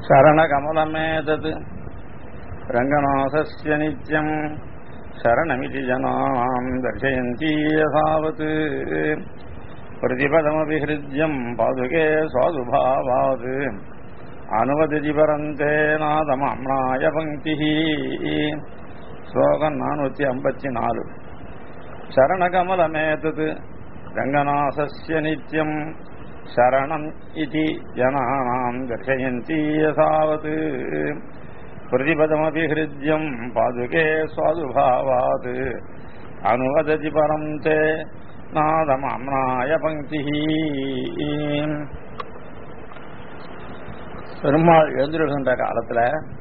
शरणकमलमेतत् रङ्गनाथस्य नित्यम् शरणमिति जनानाम् दर्शयन्ती यथावत् प्रतिपदमपि हृद्यम् पादुके स्वादुभावात् अनुवदति परन्ते नादमाम्नाय पङ्क्तिः ஸ்லோகம் நானூத்தி ஐம்பத்தி நாலு சரணகமலமேதத் ரங்கநாசஸ்ய நித்யம் சரணம் இதி ஜனானாம் தர்சயந்தி யசாவத் பிரதிபதமபி ஹிருத்யம் பாதுகே சுவாதுபாவாத் அனுவததி பரம் தே நாதமாம்னாய பங்கி பெருமாள் எழுந்திருக்கின்ற காலத்துல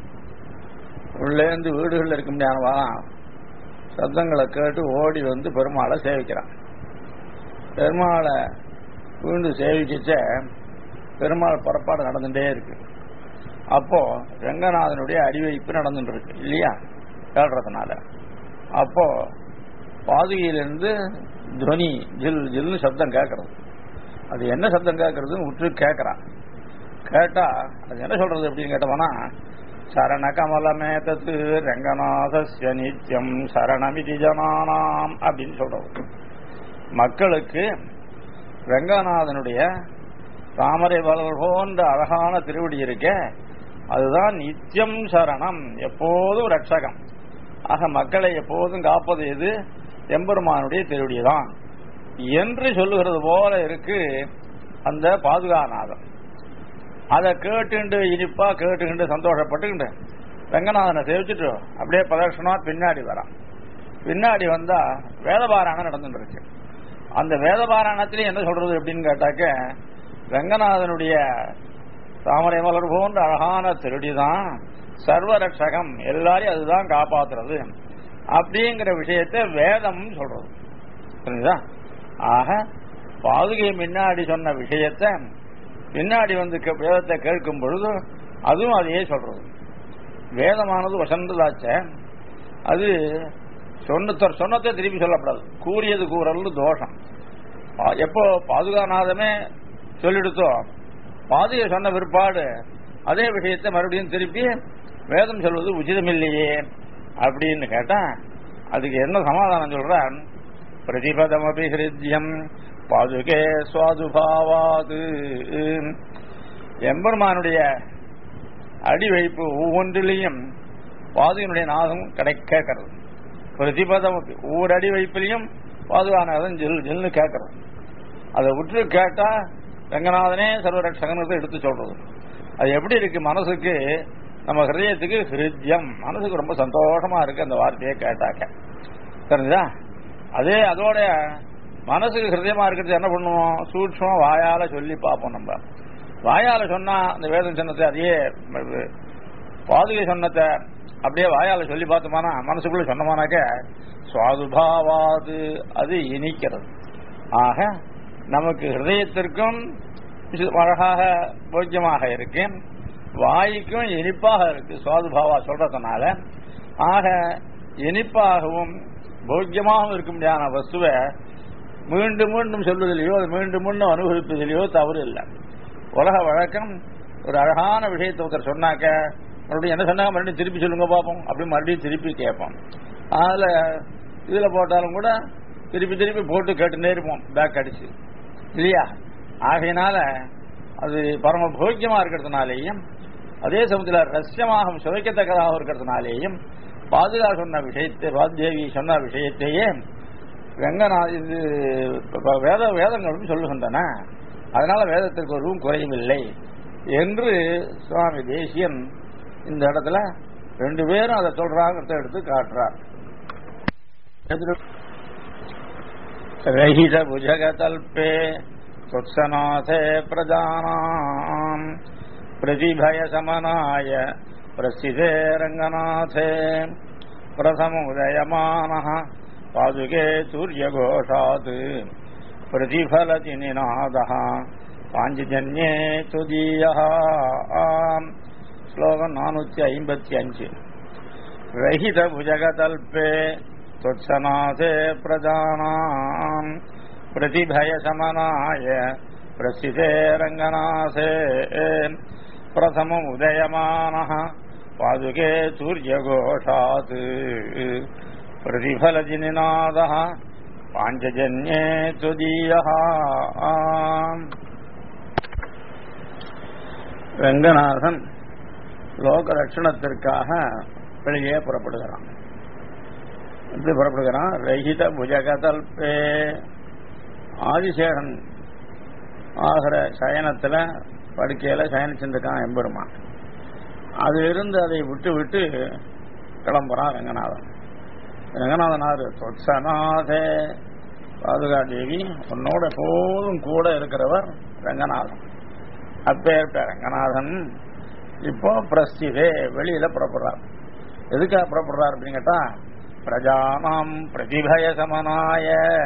உள்ளேந்து வீடுகளில் இருக்க முடியாதவா சத்தங்களை கேட்டு ஓடி வந்து பெருமாளை சேவிக்கிறான் பெருமாளை வீண்டு சேவிக்கிச்ச பெருமாள் புறப்பாடு நடந்துட்டே இருக்கு அப்போ ரங்கநாதனுடைய அடிவைப்பு நடந்துட்டு இருக்கு இல்லையா கேள்றதுனால அப்போ பாதுகையிலிருந்து துவனி ஜில் ஜில்னு சப்தம் கேட்கறது அது என்ன சப்தம் கேட்கறதுன்னு விட்டு கேட்கறான் கேட்டா அது என்ன சொல்றது அப்படின்னு கேட்டோம்னா சரணகமலமேதத்து ரங்கநாதஸ்ய நித்தியம் சரணமிதி ஜனானாம் அப்படின்னு சொல்றது மக்களுக்கு ரங்கநாதனுடைய தாமரை வளர் போன்ற அழகான திருவடி இருக்க அதுதான் நித்தியம் சரணம் எப்போதும் ரட்சகம் ஆக மக்களை எப்போதும் காப்பது எது எம்பெருமானுடைய திருவடி தான் என்று சொல்லுகிறது போல இருக்கு அந்த பாதுகாநாதன் அதை கேட்டுண்டு இனிப்பா கேட்டுக்கிண்டு சந்தோஷப்பட்டுக்கிண்டு ரங்கநாதனை சேவிச்சுட்டு அப்படியே பிரதர்ஷனா பின்னாடி வரான் பின்னாடி வந்தா வேதபாராயணம் நடந்துட்டு இருக்கு அந்த வேதபாராயணத்திலே என்ன சொல்றது அப்படின்னு கேட்டாக்க ரங்கநாதனுடைய தாமரை மலர் போன்ற அழகான திருடிதான் சர்வரட்சகம் எல்லாரையும் அதுதான் காப்பாத்துறது அப்படிங்கிற விஷயத்தை வேதம் சொல்றது புரியுதா ஆக பாதுகை முன்னாடி சொன்ன விஷயத்தை பின்னாடி வந்து வேதத்தை கேட்கும் பொழுது அதுவும் அதையே சொல்றது வேதமானது வசந்ததாச்ச அது சொன்னத்தர் சொன்னத்தை திருப்பி சொல்லப்படாது கூறியது கூறல் தோஷம் எப்போ பாதுகாநாதமே சொல்லிடுத்தோ பாதுகை சொன்ன பிற்பாடு அதே விஷயத்தை மறுபடியும் திருப்பி வேதம் சொல்வது உச்சிதமில்லையே அப்படின்னு கேட்டா அதுக்கு என்ன சமாதானம் சொல்றான் பிரதிபதம் அபிஹிருத்தியம் பாதுகே சுவாதுபாவாது எம்பெருமானுடைய அடி வைப்பு ஒவ்வொன்றிலையும் பாதுகனுடைய நாதம் கடை கேட்கறது பிரதிபதம் ஒவ்வொரு அடி வைப்பிலையும் பாதுகாநாதன் ஜில் ஜில்னு கேட்கறது அதை விட்டு கேட்டா ரங்கநாதனே சர்வரட்சகன் எடுத்து சொல்றது அது எப்படி இருக்கு மனசுக்கு நம்ம ஹிருதயத்துக்கு ஹிருத்யம் மனசுக்கு ரொம்ப சந்தோஷமா இருக்கு அந்த வார்த்தையை கேட்டாக்க தெரிஞ்சுதா அதே அதோட மனசுக்கு ஹிருதயமா இருக்கிறது என்ன பண்ணுவோம் சூட்சமா வாயால சொல்லி பார்ப்போம் நம்ம வாயால சொன்னா அந்த வேதம் சொன்னதை அதையே பாதுகை சொன்னதை அப்படியே வாயால சொல்லி பார்த்தோமானா மனசுக்குள்ள சொன்னமானாக்க சுவாதுபாவாது அது இனிக்கிறது ஆக நமக்கு ஹிருதயத்திற்கும் அழகாக போக்கியமாக இருக்கு வாய்க்கும் இனிப்பாக இருக்கு சுவாதுபாவா சொல்றதுனால ஆக இனிப்பாகவும் போக்கியமாகவும் இருக்க முடியாத வஸ்துவை மீண்டும் மீண்டும் சொல்வதிலேயோ மீண்டும் மீண்டும் அனுபவிப்பதிலேயோ தவறு இல்லை உலக வழக்கம் ஒரு அழகான விஷயத்தை ஒருத்தர் சொன்னாக்க மறுபடியும் என்ன சொன்னாங்க மறுபடியும் திருப்பி சொல்லுங்க பார்ப்போம் அப்படி மறுபடியும் திருப்பி கேட்போம் அதில் இதில் போட்டாலும் கூட திருப்பி திருப்பி போட்டு கேட்டுட்டே இருப்போம் பேக் அடிச்சு இல்லையா ஆகையினால அது பரம போக்கியமா இருக்கிறதுனாலேயும் அதே சமயத்தில் ரஷ்யமாக சுவைக்கத்தக்கதாக இருக்கிறதுனாலேயும் பாதுகா சொன்ன விஷயத்தை பாதேவி சொன்ன விஷயத்தையே வெங்கநா இது வேத வேதங்களும் சொல்லுகின்றன அதனால வேதத்திற்கு ஒருவும் குறையவில்லை என்று சுவாமி தேசியன் இந்த இடத்துல ரெண்டு பேரும் அதை சொல்றாங்கிறத எடுத்து காட்டுறார் ரஹித புஜகதல்பே சொத்சநாதே பிரஜானாம் பிரதிபய சமனாய பிரசிதே ரங்கநாதே பிரதமுதயமான பாதுகே சூரியகோஷாத் பிரதிபலதி நிநாத பாஞ்சஜன்யே துதீய ஸ்லோகம் நானூத்தி ஐம்பத்தி அஞ்சு ரஹித புஜகதல்பே त्वत्सनाथे प्रजानाम् प्रतिभयशमनाय प्रसिद्धे रङ्गनाथे பிரதமம் உதயமான பாதுகே சூரியகோஷாத் பிரதிபலதி நிநாத பாஞ்சஜன்யே துதீய ரங்கநாதன் லோக ரட்சணத்திற்காக வெளியே புறப்படுகிறான் எப்படி புறப்படுகிறான் ரஹித புஜகதல்பே ஆதிசேகன் ஆகிற சயனத்துல படுக்கையில சயனிச்சிருக்கான் எம்பெருமான் அதிலிருந்து அதை விட்டு விட்டு கிளம்புறான் ரங்கநாதன் ரங்கநாதனார் தொத்சநாதே பாதுகா தேவி உன்னோட எப்போதும் கூட இருக்கிறவர் ரங்கநாதன் அப்பேற்ப ரங்கநாதன் இப்போ பிரஸ்திதே வெளியில புறப்படுறார் எதுக்காக புறப்படுறார் அப்படின்னு கேட்டா பிரஜானாம் பிரதிபய சமனாய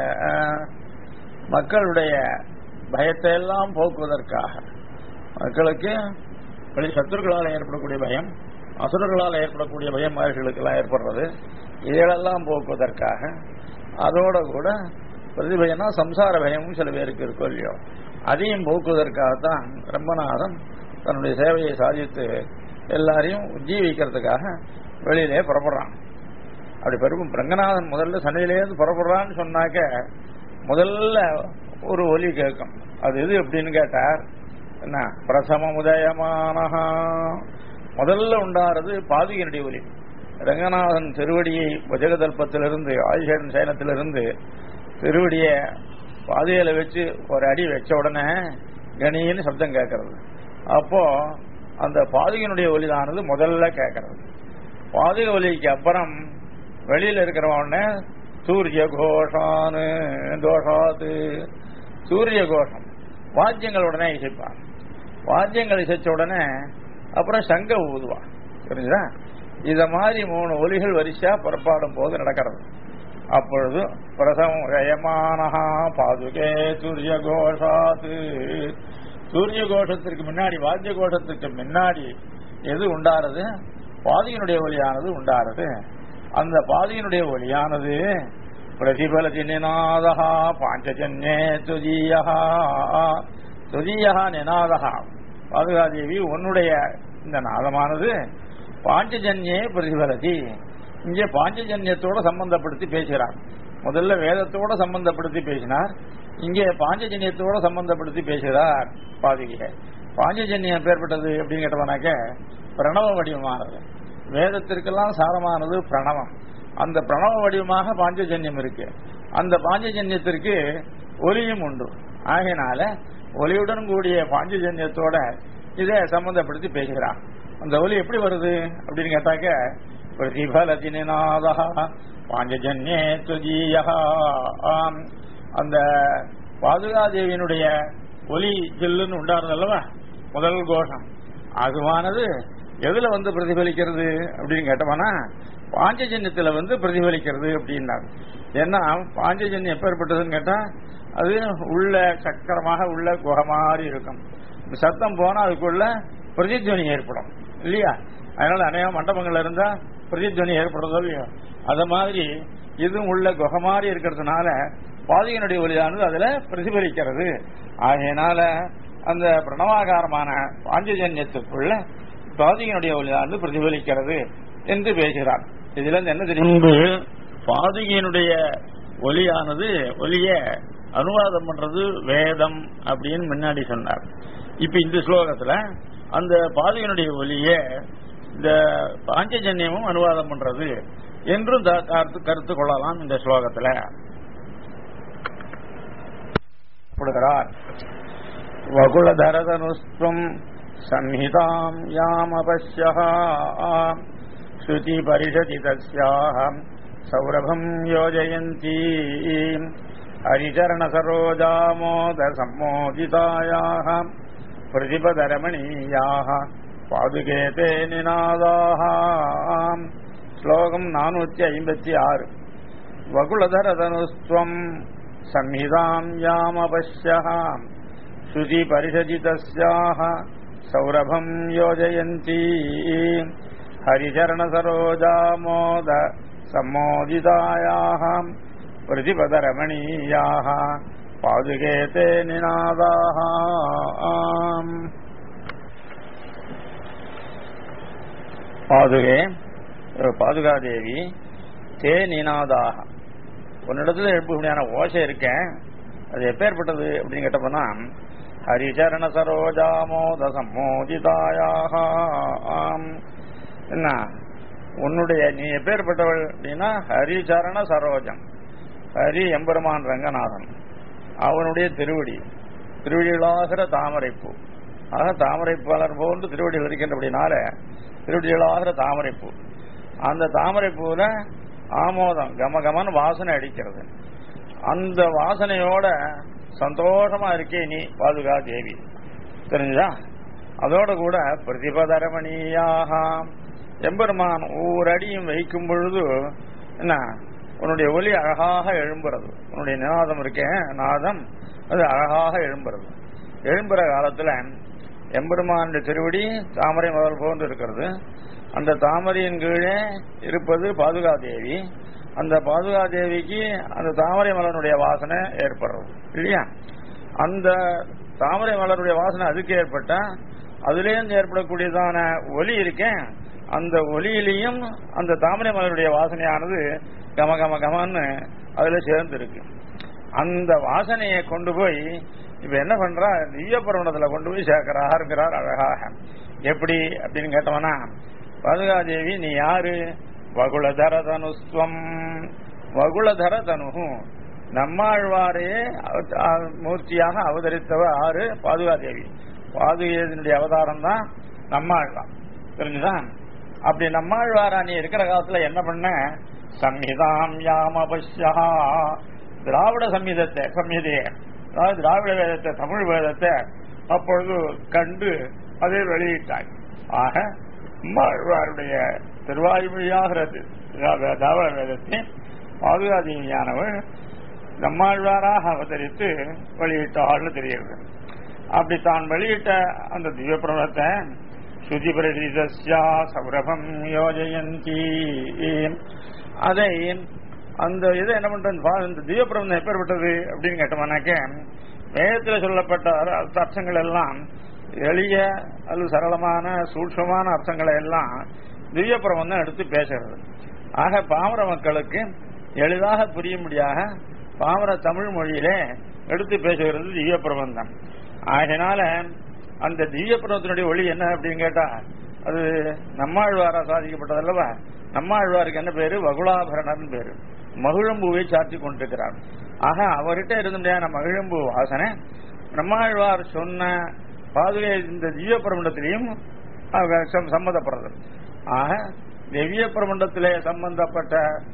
மக்களுடைய பயத்தை எல்லாம் போக்குவதற்காக மக்களுக்கு வெளி சத்துருக்களால் ஏற்படக்கூடிய பயம் அசுரர்களால் ஏற்படக்கூடிய பயம் மகர்களுக்கெல்லாம் ஏற்படுறது இதையெல்லாம் போக்குவதற்காக அதோட கூட பிரதிபயம்னா சம்சார பயமும் சில பேருக்கு இருக்கும் இல்லையோ அதையும் போக்குவதற்காகத்தான் ரம்பநாதன் தன்னுடைய சேவையை சாதித்து எல்லாரையும் உஜ்ஜீவிக்கிறதுக்காக வெளியிலே புறப்படுறான் அப்படி பெரும் ரங்கநாதன் முதல்ல சன்னிதிலேருந்து புறப்படுறான்னு சொன்னாக்க முதல்ல ஒரு ஒலி கேட்கும் அது எது எப்படின்னு கேட்டார் என்ன பிரசம உதயமானஹா முதல்ல உண்டாறது பாதிகனுடைய ஒலி ரங்கநாதன் திருவடியை புஜகதல்பத்திலிருந்து ஆதிசேடன் சயனத்திலிருந்து திருவடிய பாதையில வச்சு ஒரு அடி வச்ச உடனே கணின்னு சப்தம் கேட்கறது அப்போ அந்த பாதிகனுடைய ஒலிதானது முதல்ல கேட்கறது பாதிக ஒலிக்கு அப்புறம் வெளியில இருக்கிறவன சூரிய கோஷானு தோஷாத்து சூரிய கோஷம் வாத்தியங்கள் உடனே இசைப்பான் வாத்தியங்கள் இசைச்ச உடனே அப்புறம் சங்க ஊதுவான் புரிஞ்சுதா இத மாதிரி மூணு ஒலிகள் வரிசையா புறப்பாடும் போது நடக்கிறது அப்பொழுது பிரசவம் ரயமானஹா பாதுகே சூரிய கோஷாத்து சூரிய கோஷத்திற்கு முன்னாடி வாத்திய கோஷத்திற்கு முன்னாடி எது உண்டாறது பாதியினுடைய ஒலியானது உண்டாறது அந்த பாதியினுடைய ஒலியானது பிரதிபலதி நிநாதா பாஞ்சஜன்யே துஜீயா துஜீயா நிநாதா பாதுகாதேவி உன்னுடைய இந்த நாதமானது பாஞ்சஜன்யே பிரதிபலதி இங்கே பாஞ்சஜன்யத்தோட சம்பந்தப்படுத்தி பேசுகிறார் முதல்ல வேதத்தோட சம்பந்தப்படுத்தி பேசினார் இங்கே பாஞ்சஜன்யத்தோட சம்பந்தப்படுத்தி பேசுகிறார் பாதிகை பாஞ்சஜன்யம் பேர்பட்டது அப்படின்னு கேட்டவனாக்க பிரணவ வடிவமானது வேதத்திற்கெல்லாம் சாரமானது பிரணவம் அந்த பிரணவ வடிவமாக பாஞ்சஜன்யம் இருக்கு அந்த பாஞ்சஜன்யத்திற்கு ஒலியும் உண்டு ஆகையினால ஒலியுடன் கூடிய பாஞ்சஜன்யத்தோட இதை சம்பந்தப்படுத்தி பேசுகிறான் அந்த ஒலி எப்படி வருது அப்படின்னு கேட்டாக்க பிரதிபலதி நிநாதா பாஞ்சஜன்யே துஜீயா அந்த பாதுகாதேவியினுடைய ஒலி ஜில்லுன்னு உண்டாருது அல்லவா முதல் கோஷம் அதுவானது எதுல வந்து பிரதிபலிக்கிறது அப்படின்னு கேட்டோம்னா பாஞ்சஜன்யத்துல வந்து பிரதிபலிக்கிறது அப்படின்னாரு ஏன்னா பாஞ்சஜன்யம் எப்பேற்பட்டதுன்னு கேட்டா அது உள்ள சக்கரமாக உள்ள குகை மாதிரி இருக்கும் சத்தம் போனா அதுக்குள்ள பிரதித்வனி ஏற்படும் இல்லையா அதனால அநேக மண்டபங்கள்ல இருந்தா பிரதித்வனி ஏற்படுறதோ இல்லையோ அத மாதிரி இதுவும் உள்ள குகை மாதிரி இருக்கிறதுனால பாதிகனுடைய ஒளியானது அதுல பிரதிபலிக்கிறது ஆகையினால அந்த பிரணவாகாரமான பாஞ்சஜன்யத்துக்குள்ள பாதிகனுடைய ஒளியானது பிரதிபலிக்கிறது என்று பேசுகிறார் இதுல இருந்து என்ன தெரியும் பாதிகையினுடைய ஒலியானது ஒலிய அனுவாதம் பண்றது வேதம் அப்படின்னு முன்னாடி சொன்னார் இப்ப இந்த ஸ்லோகத்துல அந்த பாதிகனுடைய ஒலிய இந்த பாஞ்சஜன்யமும் அனுவாதம் பண்றது என்றும் கருத்து கொள்ளலாம் இந்த ஸ்லோகத்துல கொடுக்கிறார் வகுளதரதனுஸ்துவம் சம்ஹிதாம் யாமபஷ்ய ஸ்ருதி பரிஷதி தஸ்யாஹ சௌரபம் யோஜயந்தி ஹரிச்சரண சரோஜாமோத சம்மோதிதாயாக பிரதிபதரமணீயாக பாதுகே தே நிநாதாக ஸ்லோகம் நானூத்தி ஐம்பத்தி ஆறு வகுளதரதனுஸ்துவம் संहिताम् यामपश्यः श्रुतिपरिषदि तस्याः सौरभम् योजयन्ती हरिचरणसरोजामोद सम्मोदितायाः प्रतिपदरमणीयाः पादुके ते निनादाः பாதுகே பாதுகாதேவி தே நினாதாக உன்னிடத்துல எழுப்புபடியான ஓசை இருக்கேன் அது எப்பேற்பட்டது அப்படின்னு கேட்டப்போனா ஹரிச்சரண சரோஜாமோத சம்மோதிதாயாக ஆம் என்ன உன்னுடைய நீ எப்பேற்பட்டவள் அப்படின்னா ஹரிச்சரண சரோஜம் ஹரி எம்பெருமான் ரங்கநாதன் அவனுடைய திருவடி திருவடிகளாகிற தாமரைப்பூ ஆக தாமரைப்பூ வளர் போன்று திருவடிகள் இருக்கின்றபடினால திருவடிகளாகிற தாமரைப்பூ அந்த தாமரைப்பூல ஆமோதம் கமகமன் வாசனை அடிக்கிறது அந்த வாசனையோட சந்தோஷமா இருக்கே நீ பாதுகா தேவி தெரிஞ்சுதா அதோட கூட பிரதிபதரமணியாக எம்பெருமான் ஒவ்வொரு அடியும் வைக்கும் பொழுது என்ன உன்னுடைய ஒலி அழகாக எழும்புறது உன்னுடைய நிநாதம் இருக்கேன் நாதம் அது அழகாக எழும்புறது எழும்புற காலத்துல எம்பெருமானுடைய திருவடி தாமரை மலர் போன்று இருக்கிறது அந்த தாமரையின் கீழே இருப்பது பாதுகா தேவி அந்த பாதுகா தேவிக்கு அந்த தாமரை மலருடைய வாசனை ஏற்படுறது இல்லையா அந்த தாமரை மலருடைய வாசனை அதுக்கு ஏற்பட்டா அதுலேருந்து ஏற்படக்கூடியதான ஒலி இருக்கேன் அந்த ஒலியிலையும் அந்த தாமரை மலருடைய வாசனையானது கம கம கமன்னு அதுல சேர்ந்து இருக்கு அந்த வாசனையை கொண்டு போய் இப்ப என்ன பண்றா திவ்ய பருவனத்துல கொண்டு போய் சேர்க்கிறாருங்கிறார் அழகாக எப்படி அப்படின்னு கேட்டவனா பாதுகாதேவி நீ யாரு வகுளதர தனுஸ்வம் வகுளதர தனு நம்மாழ்வாரே மூர்த்தியாக அவதரித்தவ ஆறு பாதுகாதேவி பாதுகையினுடைய அவதாரம் தான் நம்மாழ்வார் தெரிஞ்சுதான் அப்படி நம்மாழ்வாரா நீ இருக்கிற காலத்துல என்ன பண்ண சம்ஹிதாம் யாமபஷ்யா திராவிட சம்ஹிதத்தை சம்ஹிதைய அதாவது திராவிட வேதத்தை தமிழ் வேதத்தை அப்பொழுது கண்டு அதை வெளியிட்டாய் ஆக நம்மாழ்வாருடைய திருவாய்மொழியாகிறது திராவிட வேதத்தை பாதுகாதேவியானவள் நம்மாழ்வாராக அவதரித்து வெளியிட்டாள்னு தெரிகிறது அப்படி தான் வெளியிட்ட அந்த திவ்ய பிரபலத்தை சுதி பிரதிதஸ்யா சௌரபம் யோஜயந்தி அதை அந்த இதை என்ன பண்றது இந்த திவ்ய பிரபந்தம் எப்பேற்பட்டது அப்படின்னு கேட்டோம்னாக்க வேதத்தில் சொல்லப்பட்ட அர்த்தங்கள் எல்லாம் எளிய அல்லது சரளமான சூட்சமான அர்த்தங்களை எல்லாம் திவ்ய பிரபந்தம் எடுத்து பேசுறது ஆக பாமர மக்களுக்கு எளிதாக புரியும்படியாக பாமர தமிழ் மொழியிலே எடுத்து பேசுகிறது திவ்ய பிரபந்தம் ஆகையினால அந்த திவ்ய பிரபந்தத்தினுடைய ஒளி என்ன அப்படின்னு கேட்டா அது நம்மாழ்வாரா சாதிக்கப்பட்டது அல்லவா நம்மாழ்வாருக்கு என்ன பேரு வகுலாபரணன் பேரு மகிழம்பூவை சாத்தி கொண்டிருக்கிறார் ஆக அவர்கிட்ட இருந்த முடியாத மகிழம்பூ வாசனை நம்மாழ்வார் சொன்ன பாதுகை இந்த திவ்ய பிரபண்டத்திலையும் சம்பந்தப்படுறது ஆக திவ்ய பிரபண்டத்திலே சம்பந்தப்பட்ட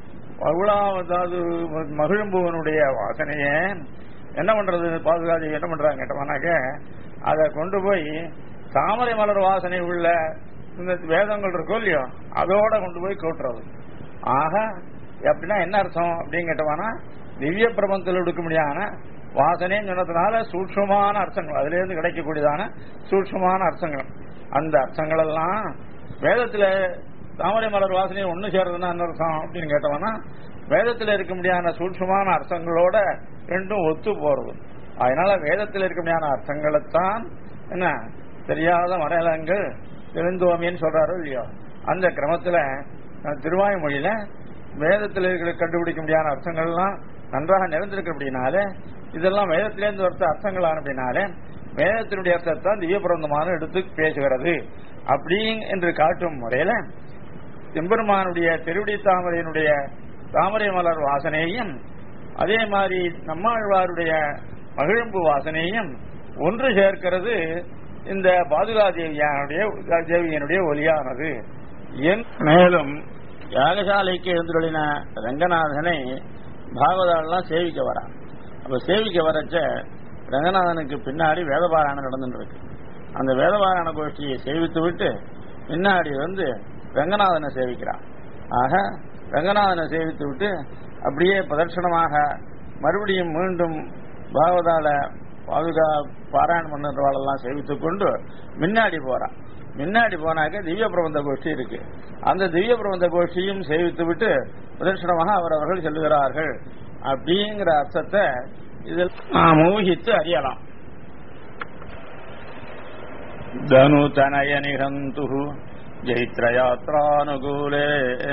வகுலாவது மகிழம்பூவனுடைய வாசனையே என்ன பண்றது பாதுகாதி என்ன பண்றாங்க கேட்டோம்னாக்க அதை கொண்டு போய் தாமரை மலர் வாசனை உள்ள இந்த வேதங்கள் இருக்கோ இல்லையோ அதோட கொண்டு போய் கூட்டுறது ஆக அப்படின்னா என்ன அர்த்தம் அப்படின்னு கேட்டோம்னா திவ்ய பிரபந்தத்தில் எடுக்க முடியாத வாசனைன்னு சொன்னதுனால சூட்சமான அர்த்தங்கள் அதுல இருந்து கிடைக்கக்கூடியதான சூட்சமான அர்த்தங்கள் அந்த அர்த்தங்கள் எல்லாம் வேதத்துல தாமரை மலர் வாசனை ஒண்ணு சேர்றதுன்னா என்ன அர்த்தம் அப்படின்னு கேட்டோம்னா வேதத்தில் இருக்க முடியாத சூட்சமான அர்த்தங்களோட ரெண்டும் ஒத்து போறது அதனால வேதத்தில் இருக்க முடியாத அர்த்தங்களைத்தான் என்ன தெரியாத மலையாளங்கள் எழுந்தோமின்னு சொல்றாரோ இல்லையோ அந்த கிரமத்துல திருவாய்மொழியில வேதத்தில் இருக்கிற கண்டுபிடிக்க முடியாத அர்த்தங்கள்லாம் நன்றாக நிறைந்திருக்கு அப்படின்னால இதெல்லாம் வேதத்திலேருந்து வருத்த அர்த்தங்கள் அப்படின்னாலே வேதத்தினுடைய அர்த்தத்தான் திவ்ய பிரபந்தமான எடுத்து பேசுகிறது அப்படி என்று காட்டும் முறையில எம்பெருமானுடைய திருவடி தாமரையினுடைய தாமரை மலர் வாசனையும் அதே மாதிரி நம்மாழ்வாருடைய மகிழம்பு வாசனையும் ஒன்று சேர்க்கிறது இந்த பாதுகா தேவியானுடைய தேவியனுடைய ஒலியானது என் மேலும் யாகசாலைக்கு எழுந்துள்ள ரங்கநாதனை பாகவதாலாம் சேவிக்க வரான் அப்ப சேவிக்க வரச்ச ரங்கநாதனுக்கு பின்னாடி வேதபாராயணம் நடந்துட்டு இருக்கு அந்த வேதபாராயண கோஷ்டியை சேவித்து விட்டு பின்னாடி வந்து ரங்கநாதனை சேவிக்கிறான் ஆக ரங்கநாதனை சேவித்து விட்டு அப்படியே பிரதர்ஷனமாக மறுபடியும் மீண்டும் பாகவதால பாதுகா பாராயணம் பண்ணுறவாளெல்லாம் சேவித்துக் கொண்டு முன்னாடி போறான் முன்னாடி போனாக்க திவ்ய பிரபந்த கோஷ்டி இருக்கு அந்த திவ்ய பிரபந்த கோஷ்டியும் சேவித்து விட்டு பிரதர்ஷனமாக அவரவர்கள் செல்லுகிறார்கள் அப்படிங்கிற அர்த்தத்தை இதில் நாம் ஊகித்து அறியலாம் தனு தனய நிகந்து जैत्रयात्रानुकूले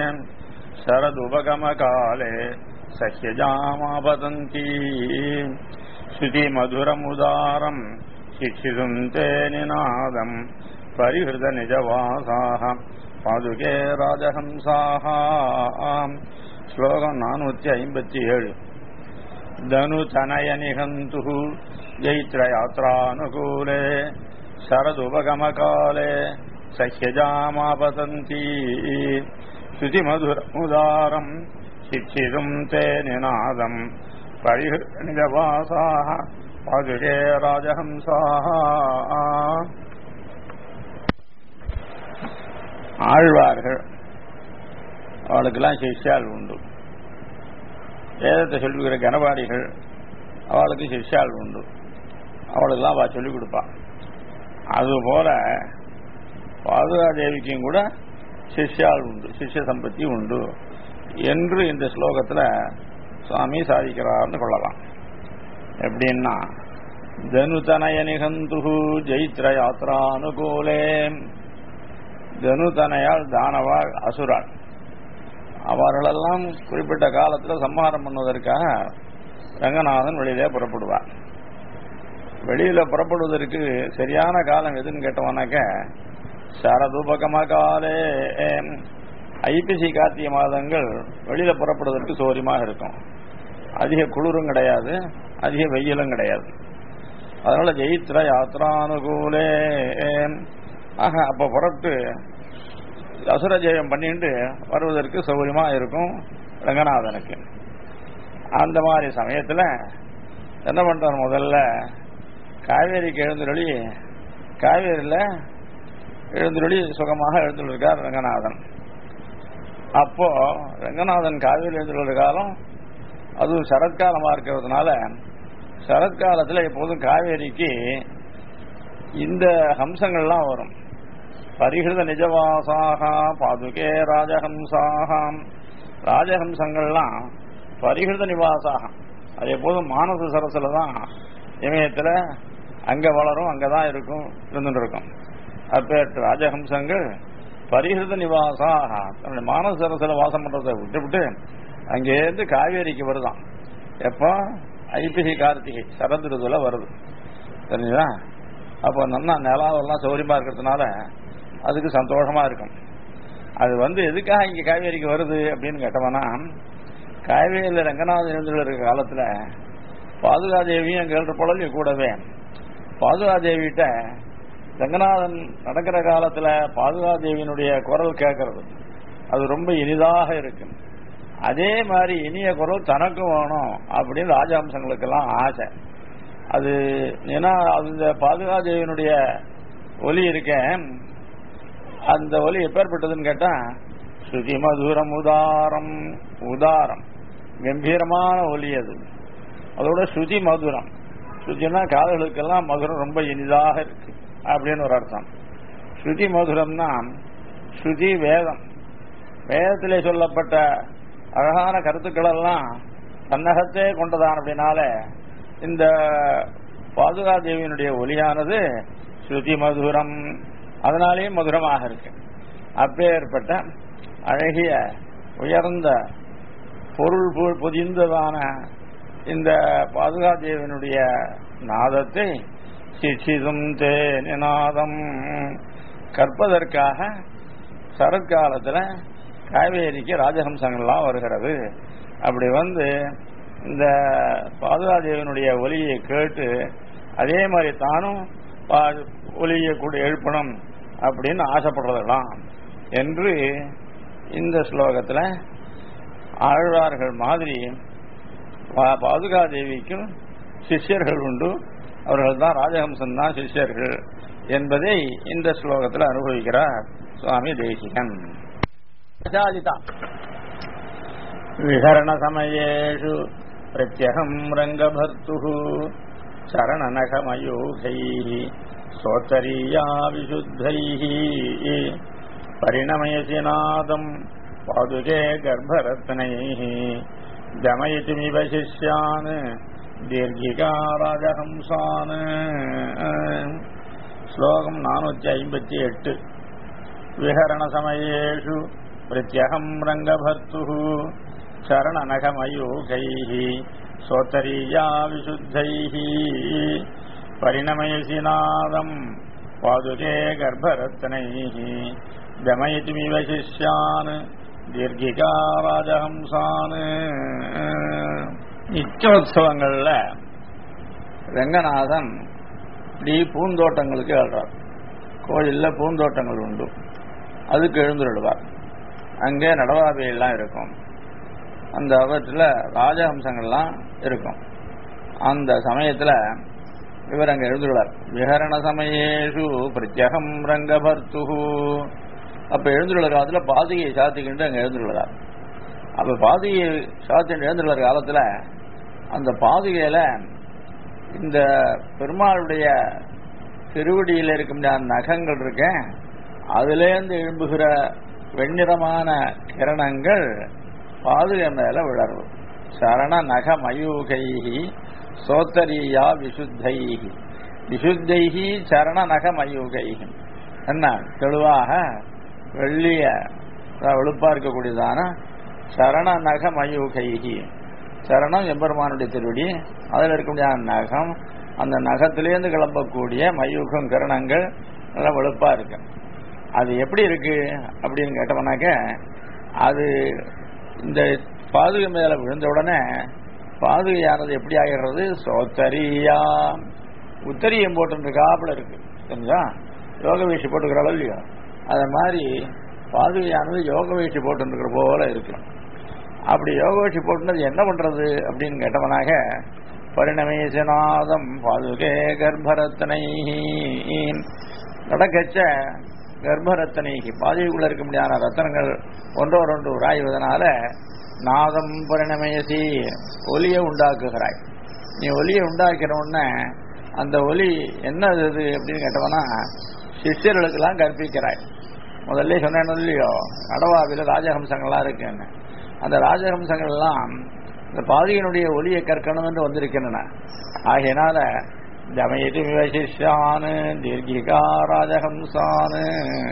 शरदुपगमकाले सह्यजामापतन्ती श्रुतिमधुरमुदारम् शिक्षितुम् ते निनादम् परिहृतनिजवासाः पादुके राजहंसाः श्लोकम् नानूति ऐम्पति ஏழு धनुतनयनिहन्तुः जैत्रयात्रानुकूले शरदुपगमकाले सह्यजामापतन्ती श्रुतिमधुरमुदारम् शिक्षितुम् ते निनादम् परिहृनिजवासाः पादुके राजहंसाः ஆழ்வார்கள் அவளுக்கெல்லாம் சிஷ்யால் உண்டு வேதத்தை சொல்லிக்கிற கனபாடிகள் அவளுக்கு சிஷ்யால் உண்டு அவளுக்கெல்லாம் அவள் சொல்லிக் கொடுப்பான் அதுபோல பாதுகாதேவிக்கும் கூட சிஷ்யால் உண்டு சிஷ்ய சம்பத்தி உண்டு என்று இந்த ஸ்லோகத்தில் சுவாமி சாதிக்கிறார்னு கொள்ளலாம் எப்படின்னா தனுதனய நிகந்து ஜெயித்ர யாத்ரானுகூலே தனுதனையால் தானவாள் அசுராள் அவர்களெல்லாம் குறிப்பிட்ட காலத்தில் சம்ஹாரம் பண்ணுவதற்காக ரங்கநாதன் வெளியிலே புறப்படுவார் வெளியில புறப்படுவதற்கு சரியான காலம் எதுன்னு கேட்டோம்னாக்க சரதுபகம காலே ஐப்பசி கார்த்திகை மாதங்கள் வெளியில புறப்படுவதற்கு சௌரியமாக இருக்கும் அதிக குளிரும் கிடையாது அதிக வெயிலும் கிடையாது அதனால ஜெயித்ர யாத்ரானுகூலே ஆக அப்ப புறப்பட்டு அசுர ஜெயம் பண்ணிட்டு வருவதற்கு சௌகரியமா இருக்கும் ரங்கநாதனுக்கு அந்த மாதிரி சமயத்துல என்ன பண்றார் முதல்ல காவேரிக்கு எழுந்துருளி காவேரியில எழுந்துருளி சுகமாக எழுந்துள்ளிருக்கார் ரங்கநாதன் அப்போ ரங்கநாதன் காவேரி எழுந்துள்ள காலம் அதுவும் சரத்காலமா இருக்கிறதுனால சரத்காலத்துல எப்போதும் காவேரிக்கு இந்த ஹம்சங்கள்லாம் வரும் பரிகிருத நிஜவாசாக பாதுகே ராஜஹம்சாக ராஜஹம்சங்கள்லாம் பரிகிருத நிவாசாக அது எப்போதும் மானச சரஸ்ல தான் இமயத்தில் அங்க வளரும் அங்கதான் இருக்கும் இருந்துட்டு இருக்கும் அப்பேற்ற ராஜஹம்சங்கள் பரிகிருத நிவாசாக தன்னுடைய மானச சரஸ்ல வாசம் பண்றதை விட்டு விட்டு அங்கேருந்து காவேரிக்கு வருதான் எப்போ ஐபிசி கார்த்திகை சரத்ருதுல வருது தெரிஞ்சுதா அப்போ நல்லா நிலாவெல்லாம் சௌரியமா இருக்கிறதுனால அதுக்கு சந்தோஷமா இருக்கும் அது வந்து எதுக்காக இங்க காவேரிக்கு வருது அப்படின்னு கேட்டோம்னா காவேரியில் ரங்கநாதன் எழுந்துள்ள இருக்க காலத்துல பாதுகாதேவியும் அங்க எழுற பொழலையும் கூடவே பாதுகாதேவிட்ட ரங்கநாதன் நடக்கிற காலத்துல பாதுகாதேவியினுடைய குரல் கேட்கறது அது ரொம்ப இனிதாக இருக்கு அதே மாதிரி இனிய குரல் தனக்கும் வேணும் அப்படின்னு ராஜாம்சங்களுக்கெல்லாம் ஆசை அது ஏன்னா அந்த பாதுகாதேவியினுடைய ஒலி இருக்கேன் அந்த ஒலி எப்பேற்பட்டதுன்னு கேட்டா ஸ்ருதி மதுரம் உதாரம் உதாரம் கம்பீரமான ஒலி அது அதோட ஸ்ருதி மதுரம் ஸ்ருதினா காதலுக்கெல்லாம் மதுரம் ரொம்ப இனிதாக இருக்கு அப்படின்னு ஒரு அர்த்தம் ஸ்ருதி மதுரம்னா ஸ்ருதி வேதம் வேதத்திலே சொல்லப்பட்ட அழகான கருத்துக்கள் எல்லாம் தன்னகத்தே கொண்டதான் அப்படின்னால இந்த பாதுகாதேவியினுடைய ஒலியானது ஸ்ருதி மதுரம் அதனாலேயும் மதுரமாக இருக்கு அப்பேற்பட்ட அழகிய உயர்ந்த பொருள் பொதிந்ததான இந்த பாதுகாதேவனுடைய நாதத்தை சிச்சிதும் தே நிநாதம் கற்பதற்காக சரத்காலத்தில் காவேரிக்கு ராஜஹம்சங்கள்லாம் வருகிறது அப்படி வந்து இந்த பாதுகாதேவனுடைய ஒலியை கேட்டு அதே மாதிரி தானும் ஒலியை கூட எழுப்பணும் அப்படின்னு ஆசைப்படுறதெல்லாம் என்று இந்த ஸ்லோகத்தில் ஆழ்வார்கள் மாதிரி பாதுகாதேவிக்கும் சிஷ்யர்கள் உண்டு அவர்கள் தான் ராஜஹம்சன் தான் சிஷ்யர்கள் என்பதை இந்த ஸ்லோகத்தில் அனுபவிக்கிறார் சுவாமி தேசிகன் விஹரண சமயேஷு பிரத்யகம் ரங்கபர்த்து சரணநகமயூகை சோத்தரீயா விசுத்தை பரிணமயசி நாதம் பாதுகே கர்ப்பரத்னை தமயித்துமிவ சிஷ்யான் தீர்கிகா ராஜஹம்சான் ஸ்லோகம் நானூற்றி ஐம்பத்தி எட்டு विहरणसमयेषु प्रत्यहम् रङ्गभर्तुः चरणनखमयूखैः सोत्तरीया विशुद्धैः परिणमयसि नादम् पादुके गर्भरत्नैः दमयितुमिव शिष्यान् தீர்க்கிகா ராஜஹம்சான் நிச்சயோத்சவங்கள்ல ரங்கநாதன் இப்படி பூந்தோட்டங்களுக்கு எழுறார் கோயில்ல பூந்தோட்டங்கள் உண்டு அதுக்கு எழுந்துருடுவார் அங்கே நடவாபையெல்லாம் இருக்கும் அந்த அவற்றில் ராஜஹம்சங்கள்லாம் இருக்கும் அந்த சமயத்தில் இவர் அங்கே எழுந்துள்ளார் விஹரண சமயேஷு பிரத்யகம் ரங்கபர்த்துகு அப்ப எழுந்துள்ள காலத்துல பாதிகையை சாத்திக்கிட்டு அங்க எழுந்துள்ளார் அப்ப பாதிகையை சாத்திட்டு எழுந்துள்ள காலத்துல அந்த பாதிகையில இந்த பெருமாளுடைய திருவடியில் இருக்கும் நகங்கள் இருக்க அதுலேருந்து எழும்புகிற வெண்ணிறமான கிரணங்கள் பாதுகை மேல விழரும் சரண நக மயூகைஹி சோத்தரியா விசுத்தைஹி விசுத்தைஹி சரண நக மயூகைஹி என்ன தெளிவாக வெள்ளிய வெளுப்பா இருக்கக்கூடியதான சரண நக மயூகைகி சரணம் எம்பெருமானுடைய திருவடி அதில் இருக்கக்கூடிய நகம் அந்த நகத்திலேருந்து கிளம்பக்கூடிய மயூகம் கிரணங்கள் நல்லா வெளுப்பா இருக்கு அது எப்படி இருக்கு அப்படின்னு கேட்டோம்னாக்க அது இந்த பாதுகை மேல விழுந்த உடனே பாதுகையானது எப்படி ஆகிறது சோத்தரியா உத்தரியம் போட்டுருக்காப்புல இருக்கு தெரிஞ்சா யோக வீழ்ச்சி போட்டுக்கிறாளோ இல்லையோ அது மாதிரி பாதுகையானது யோக வீழ்ச்சி போட்டுருக்கிற போல இருக்கு அப்படி யோக வீழ்ச்சி போட்டுனது என்ன பண்றது அப்படின்னு கேட்டவனாக பரிணமேசநாதம் பாதுகே கர்ப்பரத்தனை நடக்கச்ச கர்ப்பரத்தனைக்கு பாதுகைக்குள்ள இருக்க முடியாத ரத்தனங்கள் ஒன்றோர் ஒன்று உராய்வதனால நாதம் பரிணமயசி ஒலியை உண்டாக்குகிறாய் நீ ஒலியை உண்டாக்கிற உடனே அந்த ஒலி என்ன இது அப்படின்னு கேட்டவனா சிஷ்யர்களுக்கெல்லாம் கற்பிக்கிறாய் முதல்ல சொன்னேன் இல்லையோ நடவாவில் ராஜஹம்சங்கள்லாம் இருக்குன்னு அந்த ராஜஹம்சங்கள்லாம் இந்த பாதியினுடைய ஒலியை கற்கணும் என்று வந்திருக்கின்றன ஆகையினால தமயதி விவசிஷானு தீர்கிகா ராஜஹம்சானு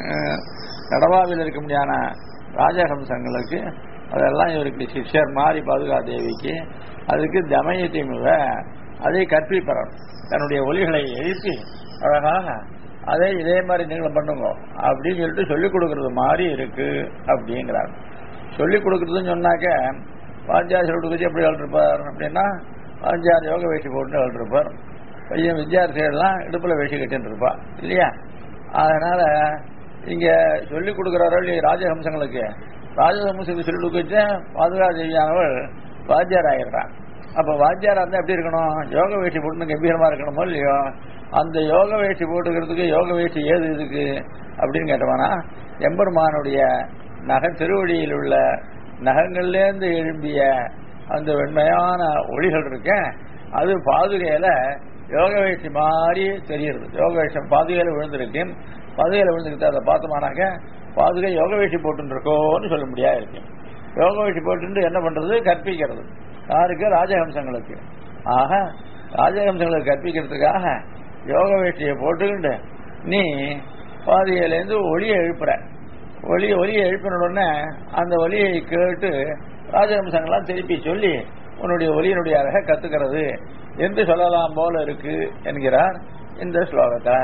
நடவாவில் இருக்க முடியாத ராஜஹம்சங்களுக்கு அதெல்லாம் இவருக்கு சிஷ்யர் மாறி பாதுகா தேவிக்கு அதுக்கு தமயத்தி மிக அதை கற்பிப்பறன் தன்னுடைய ஒலிகளை எழுப்பி அழகாக அதே இதே மாதிரி நீங்களும் பண்ணுங்க அப்படின்னு சொல்லிட்டு சொல்லிக் கொடுக்கறது மாதிரி இருக்கு அப்படிங்கிறார் சொல்லிக் கொடுக்கறதுன்னு சொன்னாக்க வாத்தியார் சொல்லிக் கொடுத்து எப்படி எழுதிருப்பார் அப்படின்னா வாத்தியார் யோக வேஷ்டி போட்டு எழுதிருப்பார் பையன் வித்தியார்த்திகள்லாம் இடுப்பில் வேஷ்டி கட்டின்னு இருப்பா இல்லையா அதனால இங்க சொல்லிக் கொடுக்குறாரோ இல்லையா ராஜஹம்சங்களுக்கு ராஜஹம்சத்துக்கு சொல்லிக் கொடுக்க பாதுகா தேவியானவள் வாத்தியார் ஆகிடுறான் அப்ப வாத்தியாரா இருந்தா எப்படி இருக்கணும் யோக வேஷ்டி போட்டு கம்பீரமா இருக்கணுமோ இல்லையோ அந்த யோக வேஷ்டி போட்டுக்கிறதுக்கு யோக வேஷ்டி ஏது இதுக்கு அப்படின்னு கேட்டோம்னா எம்பெருமானுடைய நகை திருவடியில் உள்ள நகங்கள்லேருந்து எழும்பிய அந்த வெண்மையான ஒளிகள் இருக்க அது பாதுகையில யோக வேஷ்டி மாதிரி தெரியுது யோக வேஷம் பாதுகையில விழுந்திருக்கு பாதுகையில விழுந்துக்கிட்டு அதை பார்த்தோம்னாக்க பாதுகை யோக வேஷ்டி போட்டுருக்கோன்னு சொல்ல முடியாது இருக்கு யோக வேஷ்டி போட்டு என்ன பண்றது கற்பிக்கிறது யாருக்கு ராஜஹம்சங்களுக்கு ஆக ராஜஹம்சங்களுக்கு கற்பிக்கிறதுக்காக யோக வேஷ்டியை போட்டுக்கிட்டு நீ பாதியிலேருந்து ஒளியை எழுப்புற ஒளி ஒலியை எழுப்பின உடனே அந்த ஒலியை கேட்டு ராஜஹம்சங்கள்லாம் திருப்பி சொல்லி உன்னுடைய ஒலியினுடைய அழகை கத்துக்கிறது என்று சொல்லலாம் போல இருக்கு என்கிறார் இந்த ஸ்லோகத்தை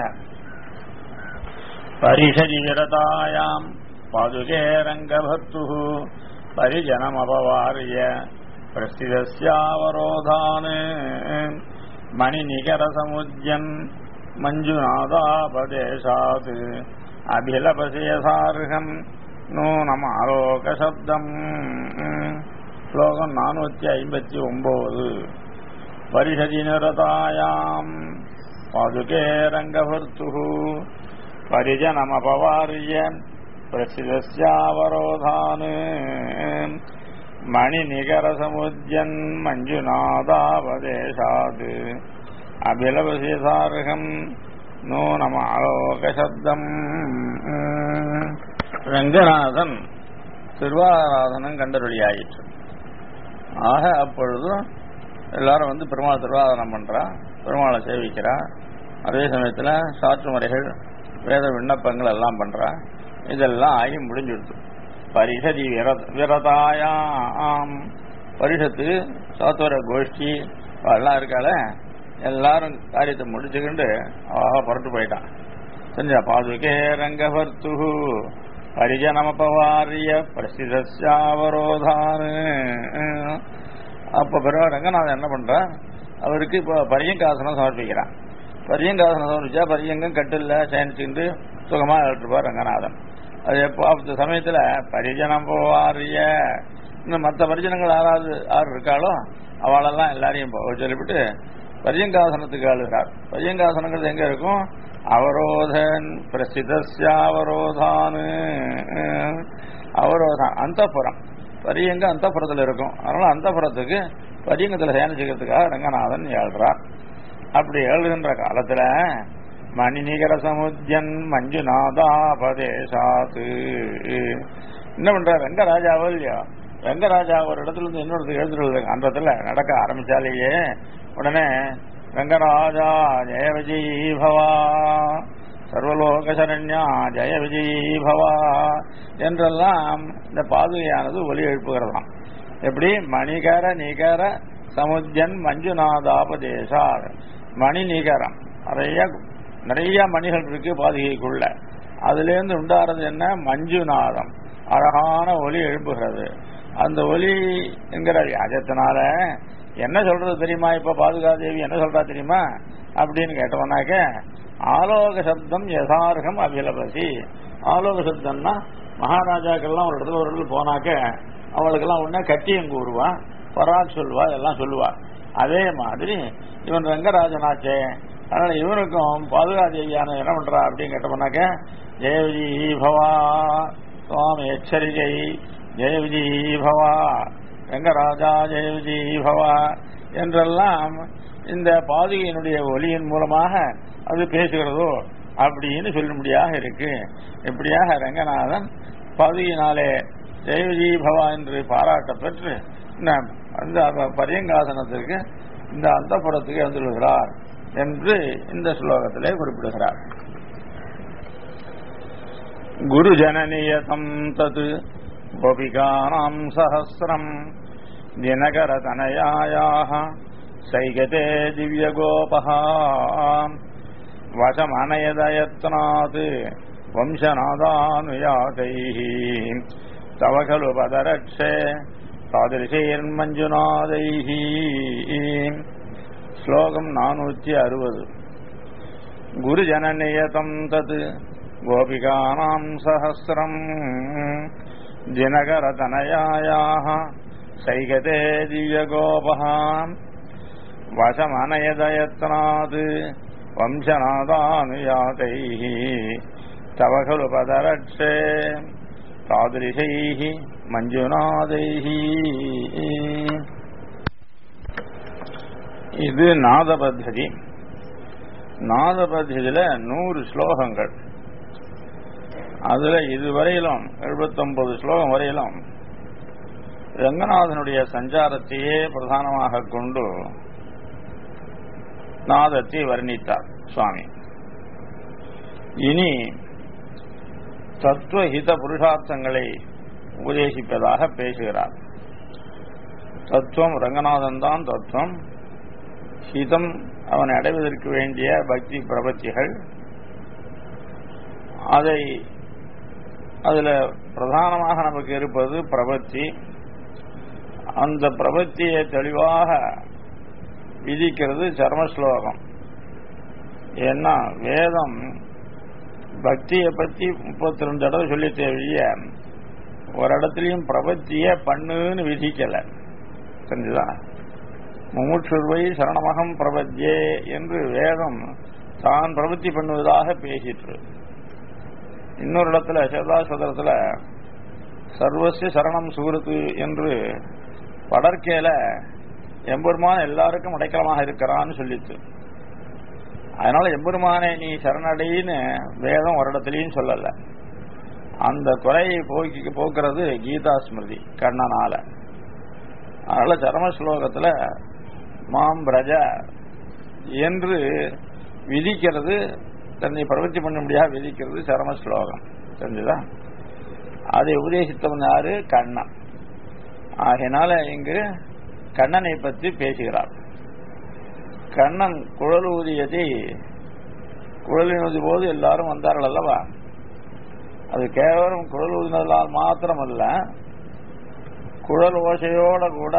பரிஷதி விரதாயாம் பாதுகே ரங்கபர்த்து பரிஜனமபவாரிய பிரஸ்திதஸ்யாவரோதான் மணிநிகரசமுஜ்யன் மஞ்சுநாதாபதேசாத் அபிலபசேசார்கம் நூனம் ஆலோகசப்தம் ஸ்லோகம் நானூற்றி ஐம்பத்தி ஒன்பது பரிஷதி நிரதாயாம் பாதுகே ரங்கபர்த்து பரிஜனமபவாரிய பிரசிதஸ்யாவரோதான் மணிநிகரசமுஜ்யன் மஞ்சுநாதாவதேசாத் அபிலவசிசார்கம் நூனம் ஆலோகசப்தம் ரங்கநாதன் திருவாராதனம் கண்டருளியாயிற்று ஆக அப்பொழுதும் எல்லாரும் வந்து பெருமாள் திருவாதனம் பண்றா பெருமாளை சேவிக்கிறா அதே சமயத்தில் சாற்று முறைகள் வேத விண்ணப்பங்கள் எல்லாம் பண்றா இதெல்லாம் ஆகி முடிஞ்சுடுது பரிஷதி விரத விரதாயாம் பரிஷத்து சாத்துவர கோஷ்டி எல்லாம் இருக்கால எல்லாரும் காரியத்தை முடிச்சுக்கிண்டு அவ புறட்டு போயிட்டான் செஞ்ச பாதுகே ரங்கவர்த்து பரிஜனமபவாரிய பிரசிதாவரோதான் அப்ப பிறகு ரங்கநாதன் என்ன பண்றா அவருக்கு இப்போ பரியங்காசனம் சமர்ப்பிக்கிறான் பரியங்காசனம் சமர்ப்பிச்சா பரியங்கம் கட்டில்ல சயனிச்சுட்டு சுகமா எழுட்டுருப்பார் ரங்கநாதன் அது எப்போ அந்த சமயத்துல பரிஜனம் போவாரிய இன்னும் மற்ற பரிஜனங்கள் யாராவது யார் இருக்காளோ அவளெல்லாம் எல்லாரையும் போக சொல்லிவிட்டு பரியங்காசனத்துக்கு அழுகிறார் பரியங்காசனங்கிறது எங்க இருக்கும் அவரோதன் பிரசிதாவரோதான் அவரோதான் அந்தப்புறம் பரியங்க அந்தப்புறத்தில் இருக்கும் அதனால அந்தப்புறத்துக்கு பரியங்கத்தில் சேனிச்சுக்கிறதுக்காக ரங்கநாதன் ஏழ்றார் அப்படி எழுகின்ற காலத்துல மணிநிகர சமுத்தியன் மஞ்சுநாதாபதேசாத்து என்ன பண்ற ரங்கராஜாவோ இல்லையோ ரங்கராஜா ஒரு இடத்துல இருந்து இன்னொரு எழுதுறது அன்றத்துல நடக்க ஆரம்பிச்சாலேயே உடனே ரங்கராஜா ஜெய விஜயீ பவா சர்வலோக சரண்யா ஜெய விஜயீ பவா என்றெல்லாம் இந்த பாதுகையானது ஒலி எழுப்புகிறதாம் எப்படி மணிகர நிகர சமுத்தியன் மஞ்சுநாதாபதேசா மணி நிகரம் நிறைய நிறைய மணிகள் இருக்கு பாதுகைக்குள்ள அதுல இருந்து உண்டாறது என்ன மஞ்சுநாதம் அழகான ஒலி எழுப்புகிறது அந்த ஒலி என்கிற வியாஜத்தினால என்ன சொல்றது தெரியுமா இப்ப பாதுகாதேவி என்ன சொல்றா தெரியுமா அப்படின்னு கேட்டோம்னாக்க ஆலோக சப்தம் யதார்கம் அபிலபசி ஆலோக சப்தம்னா மகாராஜாக்கள்லாம் ஒரு இடத்துல ஒரு இடத்துல போனாக்க அவளுக்கெல்லாம் உடனே கட்டியம் கூறுவா பராக் சொல்லுவா இதெல்லாம் சொல்லுவா அதே மாதிரி இவன் ரங்கராஜனாச்சே அதனால இவனுக்கும் பாதுகாதேவியான என்ன பண்றா அப்படின்னு கேட்டோம்னாக்க ஜெயவிஜி பவா சுவாமி எச்சரிக்கை ஜெயவிஜி பவா ரங்கராஜா ஜெயவிஜி பவா என்றெல்லாம் இந்த பாதுகையினுடைய ஒலியின் மூலமாக அது பேசுகிறதோ அப்படின்னு சொல்லும்படியாக இருக்கு இப்படியாக ரங்கநாதன் பாதுகையினாலே ஜெயவிஜி பவா என்று பாராட்ட பெற்று அந்த பரியங்காசனத்திற்கு இந்த அந்தப்புறத்துக்கு வந்துள்ளார் என்று இந்த ஸ்லோகத்திலே குறிப்பிடுகிறார் குரு ஜனநியதம் தது கோபிகானாம் சஹசிரம் தினகரதனயாயாக சைகதே திவ்யகோபா வசமனயதயத்னாத் வம்சநாதானுயாதைः தவ खलु पदरक्षे तादृशैर्मञ्जुनादैः ஸ்லோகம் நானூற்றி அறுபது குருஜனநியதம் தத் கோபிகானாம் சஹசிரம் தினகரதனயாயாக சைகதே திவ்யகோபகாம் வசமனயதயத்னாத் வம்சநாதானுயாதைः தவ खलु पदरक्षे தாதிருஷைः மஞ்சுநாதைः இது நாத பத்ததி நாத பத்ததியில நூறு ஸ்லோகங்கள் அதுல இதுவரையிலும் எழுபத்தொன்பது ஸ்லோகம் வரையிலும் ரங்கநாதனுடைய சஞ்சாரத்தையே பிரதானமாக கொண்டு நாதத்தை வர்ணித்தார் சுவாமி இனி தத்துவஹித புருஷார்த்தங்களை உபதேசிப்பதாக பேசுகிறார் தத்துவம் ரங்கநாதன் தான் தத்துவம் ஹிதம் அவனை அடைவதற்கு வேண்டிய பக்தி பிரபத்திகள் அதை அதுல பிரதானமாக நமக்கு இருப்பது பிரபத்தி அந்த பிரபத்தியை தெளிவாக விதிக்கிறது சர்மஸ்லோகம் ஏன்னா வேதம் பக்தியை பத்தி முப்பத்தி ரெண்டு தடவை சொல்லி தேவைய ஒரு இடத்துலயும் பிரபத்திய பண்ணுன்னு விதிக்கல தெரிஞ்சுதான் முமுட்சுவை சரணமகம் பிரபத்தியே என்று வேதம் தான் பிரபத்தி பண்ணுவதாக பேசிற்று இன்னொரு இடத்துல சேதாசதரத்துல சர்வசிய சரணம் சூரத்து என்று படற்கையில எம்பெருமான் எல்லாருக்கும் அடைக்கலமாக இருக்கிறான்னு சொல்லிச்சு அதனால எம்பெருமானை நீ சரணடைன்னு வேதம் ஒரு இடத்துலயும் சொல்லல அந்த குறையை போக்கி போக்குறது கீதா ஸ்மிருதி கண்ணனால அதனால சரம ஸ்லோகத்துல மாம் பிரஜ என்று விதிக்கிறது தன்னை பிரவர்த்தி பண்ண முடியாது விதிக்கிறது சரம ஸ்லோகம் தெரிஞ்சுதா அதை உபதேசித்தவன் யாரு கண்ணன் ஆகையினால இங்கு கண்ணனை பற்றி பேசுகிறார் கண்ணன் குழல் ஊதியதை குழல் ஊதிய போது எல்லாரும் வந்தார்கள் அல்லவா அது கேவலம் குழல் ஊதினதால் மாத்திரமல்ல குழல் ஓசையோட கூட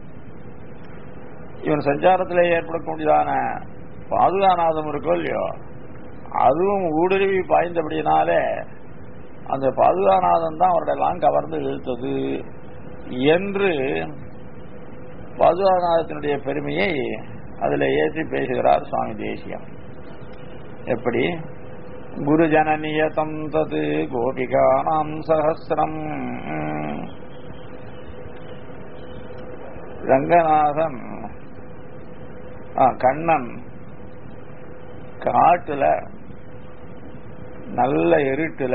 இவன் சஞ்சாரத்தில் ஏற்படக்கூடியதான பாதுகாநாதம் இருக்கோ இல்லையோ அதுவும் ஊடுருவி பாய்ந்தபடினாலே அந்த பாதுகாநாதம் தான் அவர்களெல்லாம் கவர்ந்து இழுத்தது என்று பாதுகாநாதத்தினுடைய பெருமையை அதில் ஏற்றி பேசுகிறார் சுவாமி தேசியம் எப்படி குருஜனநியதம் தது கோபிகானாம் சகசிரம் ரங்கநாதன் ஆ, கண்ணன் காட்டுல நல்ல இருட்டுல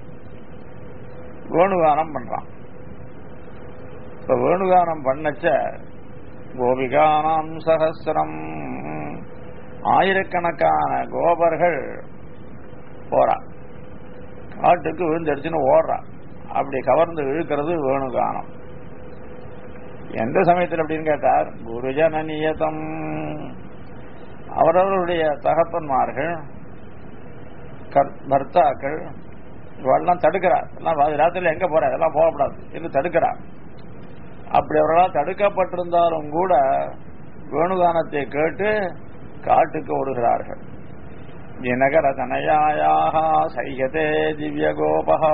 வேணுகானம் பண்றான் இப்ப வேணுகானம் பண்ணச்ச கோபிகானாம் சகசிரம் ஆயிரக்கணக்கான கோபர்கள் போறா காட்டுக்கு விழுந்தடிச்சுன்னு ஓடுறா அப்படி கவர்ந்து இழுக்கிறது வேணுகானம் எந்த சமயத்தில் அப்படின்னு கேட்டார் குருஜன நியதம் அவரவர்களுடைய தகப்பன்மார்கள் கர்- பர்த்தாக்கள் இவெல்லாம் தடுக்கிறார் எல்லாம் பாதி ராத்திரில எங்க போற எல்லாம் போகக்கூடாது என்று தடுக்கிறார் அப்படி அவர்களால் தடுக்கப்பட்டிருந்தாலும் கூட வேணுகானத்தை கேட்டு காட்டுக்கு ஓடுகிறார்கள் தினகர தனயாயாக சைகதே திவ்ய கோபகா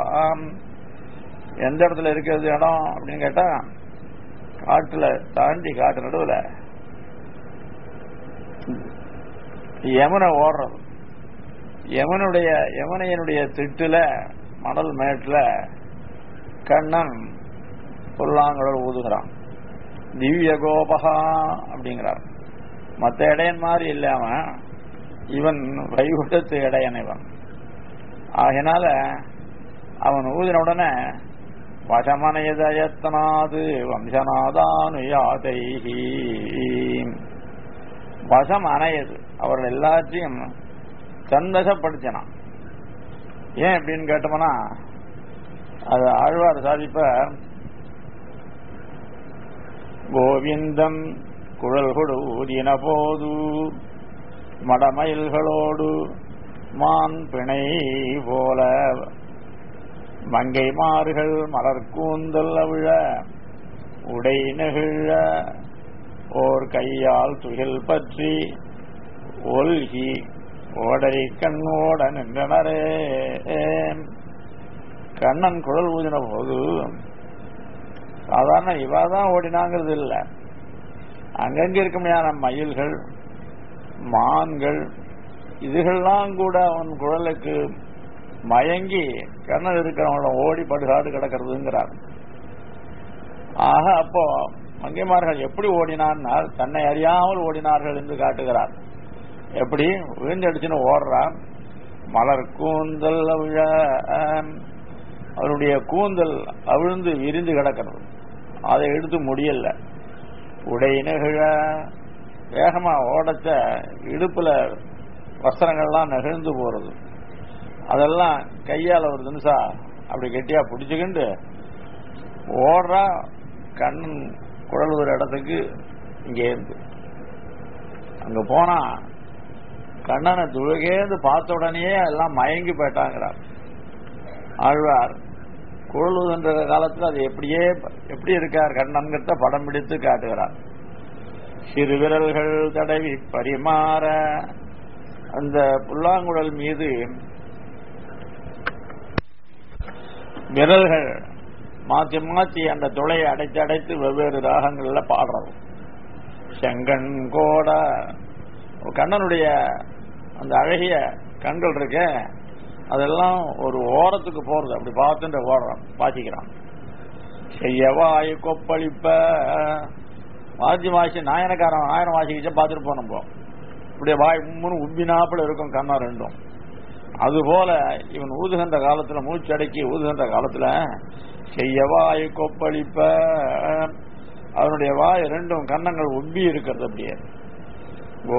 எந்த இடத்துல இருக்கிறது இடம் அப்படின்னு கேட்டா காட்டுல தாண்டி காட்டு நடுவுல யமுனை ஓடுறது யமனுடைய யமுனையனுடைய திட்டுல மணல் மேட்டுல கண்ணன் புல்லாங்குழல் ஊதுகிறான் திவ்ய கோபகா அப்படிங்கிறார் மற்ற இடையன் மாதிரி இல்லாம இவன் வைகுண்டத்து இடையன் இவன் ஆகினால அவன் ஊதின உடனே வசமனயதயத்தனாது வம்சநாதானுயாதைஹி வசம் அணையது அவர்கள் எல்லாத்தையும் சந்தசப்படுத்தினான் ஏன் அப்படின்னு கேட்டோம்னா அது ஆழ்வார் சாதிப்ப கோவிந்தம் குழல் கொடு ஊதின போது மடமயில்களோடு மான் பிணை போல மங்கை மார்கள் மலர் கூந்தல் அவிழ உடை நெகிழ ஓர் கையால் துகில் பற்றி ஒல்கி ஓடரி கண் ஓட நின்றனரே கண்ணன் குழல் ஊதின போது சாதாரண இவாதான் ஓடினாங்கிறது இல்ல அங்கங்க இருக்குமையான மயில்கள் மான்கள் இதுகள்லாம் கூட அவன் குழலுக்கு மயங்கி கண்ணன் இருக்கிறவங்கள ஓடி படுகாடு கிடக்கிறதுங்கிறார் ஆக அப்போ மங்கைமார்கள் எப்படி ஓடினார்னால் தன்னை அறியாமல் ஓடினார்கள் என்று காட்டுகிறார் எப்படி விழுந்தடிச்சுன்னு ஓடுறான் மலர் கூந்தல் அவிழ அவருடைய கூந்தல் அவிழ்ந்து விரிந்து கிடக்கிறது அதை எடுத்து முடியல உடை நெகிழ வேகமா ஓடச்ச இடுப்புல வஸ்திரங்கள்லாம் நெகிழ்ந்து போறது அதெல்லாம் கையால ஒரு நிமிஷம் அப்படி கெட்டியா பிடிச்சுக்கிண்டு ஓடுறா கண்ணன் குழல் ஒரு இடத்துக்கு இங்கே இருந்து அங்க போனா கண்ணனை துழுகேந்து பார்த்த உடனேயே எல்லாம் மயங்கி போயிட்டாங்கிறார் ஆழ்வார் குழலுகின்ற காலத்தில் அது எப்படியே எப்படி இருக்கார் கண்ணன்கிட்ட படம் பிடித்து காட்டுகிறார் சிறு விரல்கள் தடவி பரிமாற அந்த புல்லாங்குழல் மீது விரல்கள் மாற்றி மாற்றி அந்த துளையை அடைத்து அடைத்து வெவ்வேறு ராகங்கள்ல பாடுறது செங்கண் கோட கண்ணனுடைய அந்த அழகிய கண்கள் இருக்க அதெல்லாம் ஒரு ஓரத்துக்கு போறது அப்படி பார்த்துட்டு ஓடுறான் வாசிக்கிறான் செய்யவாய் கொப்பளிப்ப வாசி வாசி நாயனக்காரன் நாயனம் வாசிக்கிச்சா பார்த்துட்டு போனோம் நம்ம இப்படியே வாய் உம்முன்னு உப்பினாப்புல இருக்கும் கண்ணம் ரெண்டும் அதுபோல இவன் ஊதுகின்ற காலத்துல மூச்சடக்கி ஊதுகின்ற காலத்துல செய்யவாய் கொப்பளிப்ப அவனுடைய வாய் ரெண்டும் கன்னங்கள் உப்பி இருக்கிறது அப்படியே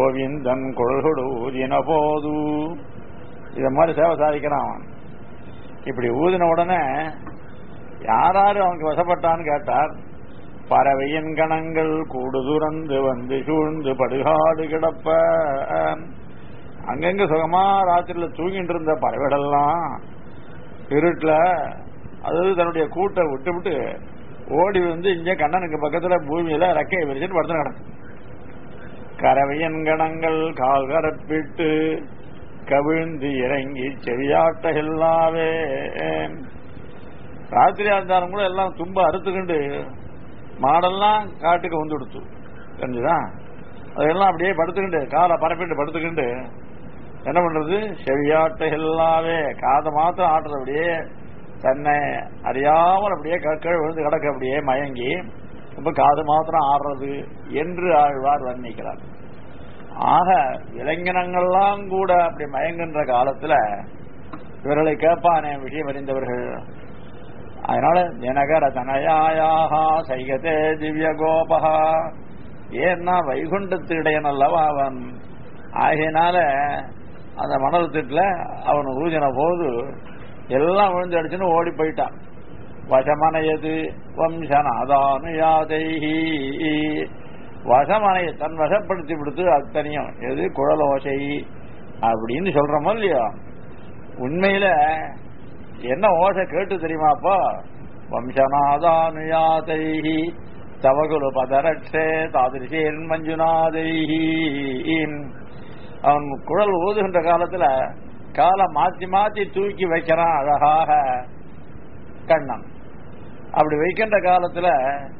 கோவிந்தன் கொள்கொடு ஊதின போது இத மாதிரி சேவை சாதிக்கிறான் அவன் இப்படி ஊதின உடனே யாராரு அவனுக்கு வசப்பட்டான்னு கேட்டார் பறவையின் கணங்கள் கூடு துறந்து வந்து சூழ்ந்து படுகாடு கிடப்ப அங்கங்க சுகமா ராத்திரில தூங்கிட்டு இருந்த பறவைகளெல்லாம் இருட்டுல அதாவது தன்னுடைய கூட்டை விட்டு விட்டு ஓடி வந்து இங்க கண்ணனுக்கு பக்கத்துல பூமியில ரெக்கையை விரிச்சிட்டு படுத்து கிடக்கு கரவையன் கணங்கள் கால் கரப்பிட்டு கவிழ்ந்து இறங்கி செவியாட்ட எல்லாவே ராத்திரியா இருந்தாலும் கூட எல்லாம் தும்ப அறுத்துக்கிண்டு மாடெல்லாம் காட்டுக்கு வந்து கொடுத்து தெரிஞ்சுதா அதெல்லாம் அப்படியே படுத்துக்கிண்டு காலை பரப்பிட்டு படுத்துக்கிண்டு என்ன பண்றது செவியாட்ட எல்லாவே காதை மாத்திரம் ஆட்டுறது அப்படியே தன்னை அறியாமல் அப்படியே கற்க விழுந்து கிடக்க அப்படியே மயங்கி இப்ப காது மாத்திரம் ஆடுறது என்று ஆழ்வார் வர்ணிக்கிறார் ஆக இளைஞனங்கள்லாம் கூட அப்படி மயங்குன்ற காலத்துல இவர்களை கேட்பானே விஷயம் அறிந்தவர்கள் அதனால தினகர தனயாயாக சைகதே திவ்ய கோபகா ஏன்னா வைகுண்டத்து இடையன் அல்லவா அவன் ஆகையினால அந்த மணல் திட்டுல அவன் ஊதின போது எல்லாம் விழுந்து அடிச்சுன்னு ஓடி போயிட்டான் வசமனையது வம்சநாதானுயாதைஹி வசமனைய தன் வசப்படுத்தி விடுத்து அத்தனையும் எது குழலோசை அப்படின்னு சொல்றோமோ இல்லையோ உண்மையில என்ன ஓசை கேட்டு தெரியுமாப்பா வம்சநாதானுயாதைஹி தவகுலு பதரட்சே தாதிருஷேன் மஞ்சுநாதைஹி அவன் குழல் ஊதுகின்ற காலத்துல காலை மாத்தி மாத்தி தூக்கி வைக்கிறான் அழகாக கண்ணன் அப்படி வைக்கின்ற காலத்துல